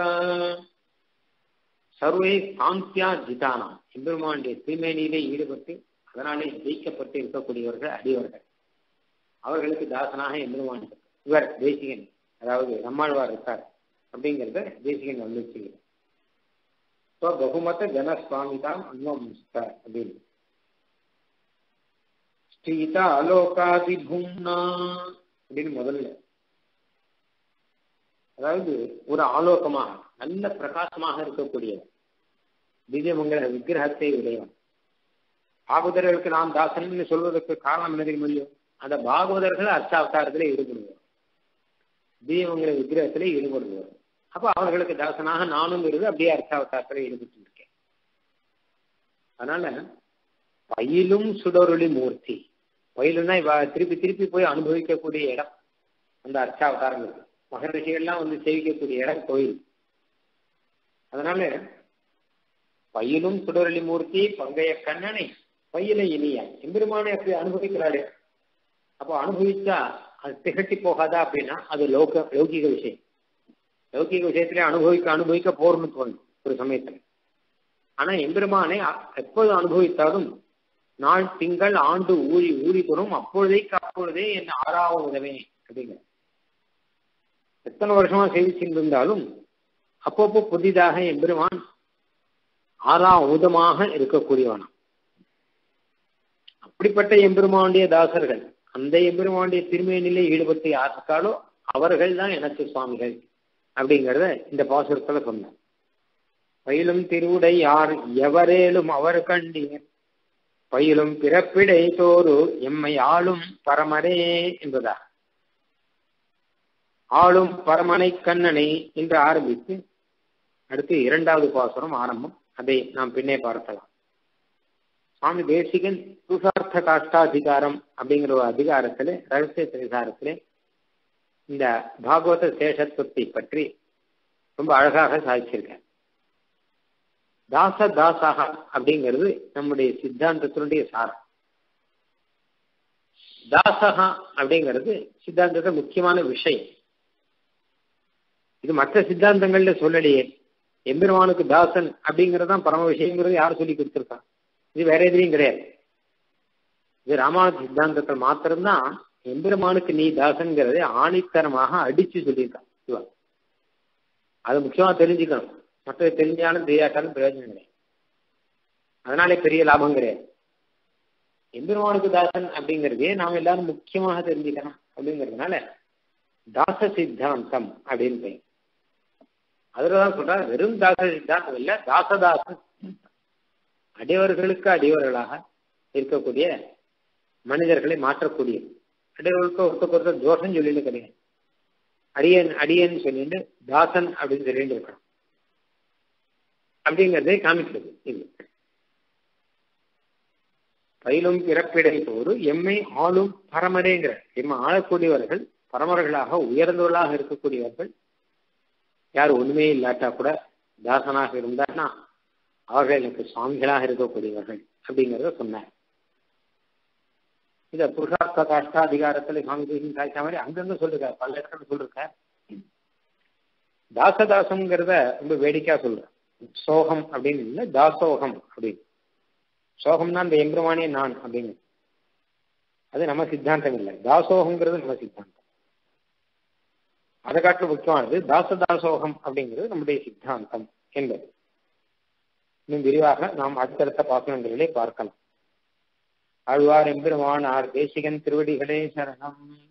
சர்வே சாந்தியா ஜிதானாம் எம்பெருமானுடைய தூய்மையிலே ஈடுபட்டு அதனாலே ஜெயிக்கப்பட்டு இருக்கக்கூடியவர்கள் அடியவர்கள் அவர்களுக்கு தாசனாக எம்பெருமான் இவர் தேசிகன் அதாவது நம்மாழ்வார் இருக்கார் அப்படிங்கிறத தேசிகன் வந்து செய்கிறார் பகுமத ஜனஸ்வாமிதாம் அன்வம்ஸ்த அப்படின்னு ஸ்ரீதா அலோகாதிபூம்னா அப்படின்னு முதல்ல அதாவது ஒரு ஆலோகமாக நல்ல பிரகாசமாக இருக்கக்கூடிய திவ்யமங்கல விக்கிரகத்தை உடையவன் பாகவதர்களுக்கு நாம் தாசன் சொல்வதற்கு காரணம் என்ன தெரியுமா இல்லையோ அந்த பாகவதர்கள் அர்ச்சாவதாரத்தில் ஈடுபடுவார் திவ்யமங்கல விக்கிரகத்தில் ஈடுபடுவார் அப்ப அவர்களுக்கு தாசனாக நானும் இருந்து அப்படியே அர்ச்சாவதாரத்தில் ஈடுபட்டு இருக்கேன் அதனால பயிலும் சுடரொளி மூர்த்தி பயிலும்னா இவ திருப்பி திருப்பி போய் அனுபவிக்கக்கூடிய இடம் அந்த அர்ச்சாவதாரம் இருக்கு மகரிஷிகள்லாம் வந்து சேவிக்கக்கூடிய இடம் கோயில் அதனால பயிலும் சுடரொளி மூர்த்தி பங்கைய கண்ணனை பையில இனிய எம்பெருமானை அப்படி அனுபவிக்கிறாரு அப்போ அனுபவிச்சா அது திகட்டி போகாதா அப்படின்னா அது லோக லௌகிக விஷயம் லௌகிக விஷயத்திலே அனுபவிக்க அனுபவிக்க போர்னு தோணும் ஒரு சமயத்துல ஆனா எம்பெருமானை எப்போது அனுபவித்தாலும் நாள் திங்கள் ஆண்டு ஊழி ஊழி தரும் அப்பொழுதே அப்பொழுதே என் ஆறாவது உதவே அப்படிங்க எத்தனை வருஷமா சேவிச்சுட்டு இருந்தாலும் அப்பப்போ புதிதாக எம்பெருமான் ஆறாவதமாக இருக்கக்கூடியவனாம் அப்படிப்பட்ட எம்பெருமானுடைய தாசர்கள் அந்த எம்பெருமானுடைய திருமேனிலே ஈடுபட்டு யார் இருக்காளோ அவர்கள் தான் எனக்கு சுவாமிகள் அப்படிங்கிறத இந்த பாசுரத்துல சொன்னார் பயிலும் திருவுடை யார் எவரேலும் அவர் கண்டீர் பயிலும் பிறப்பிடை தோறு எம்மை ஆளும் பரமரே என்பதா ஆளும் பரமனை கண்ணனை என்று ஆரம்பித்து அடுத்து இரண்டாவது பாசுரம் ஆரம்பம் அதை நாம் பின்னே பார்க்கலாம் சுவாமி தேசிகன் புருஷார்த்த காஷ்டாதிகாரம் அப்படிங்கிற ஒரு அதிகாரத்திலே ரகசிய அதிகாரத்திலே இந்த பாகவத சேஷத்துவத்தை பற்றி ரொம்ப அழகாக சாதிச்சிருக்கார் தாச தாசக அப்படிங்கிறது நம்முடைய சித்தாந்தத்தினுடைய சாரம் தாசகா அப்படிங்கிறது சித்தாந்தத்தை முக்கியமான விஷயம் இது மற்ற சித்தாந்தங்கள்ல சொல்லலையே எம்பெருமானுக்கு தாசன் அப்படிங்கறதுதான் பரம விஷயங்கிறது யார் சொல்லி கொடுத்துருக்கா இது வேற எதுலையும் கிடையாது இது ராமானுஜ சித்தாந்தத்தில் மாத்திரம்தான் எம்பெருமானுக்கு நீ தாசன்கிறதை ஆணித்தரமாக அடிச்சு சொல்லியிருக்கான் சிவா அது முக்கியமா தெரிஞ்சுக்கணும் மற்றது தெரிஞ்சாலும் தெரியாட்டாலும் பிரயோஜனம் கிடையாது அதனாலே பெரிய லாபம் கிடையாது எம்பெருமானுக்கு தாசன் அப்படிங்கிறதே நாம் எல்லாரும் முக்கியமாக தெரிஞ்சுக்கணும் அப்படிங்கிறதுனால தாச சித்தாந்தம் அப்படின்னு பெயர் அதுலதான் சொல்ற வெறும் தாச சித்தாந்தம் இல்ல தாசதாசன் அடியவர்களுக்கு அடியவர்களாக இருக்கக்கூடிய மனிதர்களை மாற்றக்கூடிய அடியவர்களுக்கு ஒருத்தருக்கு ஒருத்தர் தோஷம் சொல்லிட்டு கிடையாது அடியன் அடியன் சொல்லிட்டு தாசன் அப்படின்னு சொல்லிட்டு இருக்கணும் அப்படிங்கிறதை காமிக்கிறது இது பயிலும் பிறப்பிடை போது எம்மை ஆளும் பரமரேங்கிற எம்மை ஆளக்கூடியவர்கள் பரமர்களாக உயர்ந்தவர்களாக இருக்கக்கூடியவர்கள் யார் ஒண்ணுமே இல்லாட்டா கூட தாசனாக இருந்தார்னா அவர்கள் எனக்கு சுவாமிகளாக இருக்கக்கூடியவர்கள் அப்படிங்கிறத சொன்னார் இத புருஷார்த்த காஷ்டாதிகாரத்துல சுவாமி தேசியம் காய்ச்சா மாதிரி அங்கங்க சொல்லிருக்காரு பல இடத்துல சொல்லிருக்கார் தாசதாசம்ங்கிறத ரொம்ப வேடிக்கையா சொல்றேன் சோகம் அப்படின்னு இல்லை தாசோகம் அப்படின்னு சோகம்னா அந்த எம்பெருமானே நான் அப்படின்னு அது நம்ம சித்தாந்தம் இல்லை தாசோகங்கிறது நம்ம சித்தாந்தம் அதை காட்டிலும் முக்கியமானது தாசதாசோகம் அப்படிங்கிறது நம்முடைய சித்தாந்தம் என்பது இன்னும் விரிவாக நாம் அடுத்தடுத்த பாசனங்களிலே பார்க்கலாம் ஆழ்வார் எம்பெருமானார் தேசிகன் திருவடிகளே சரணம்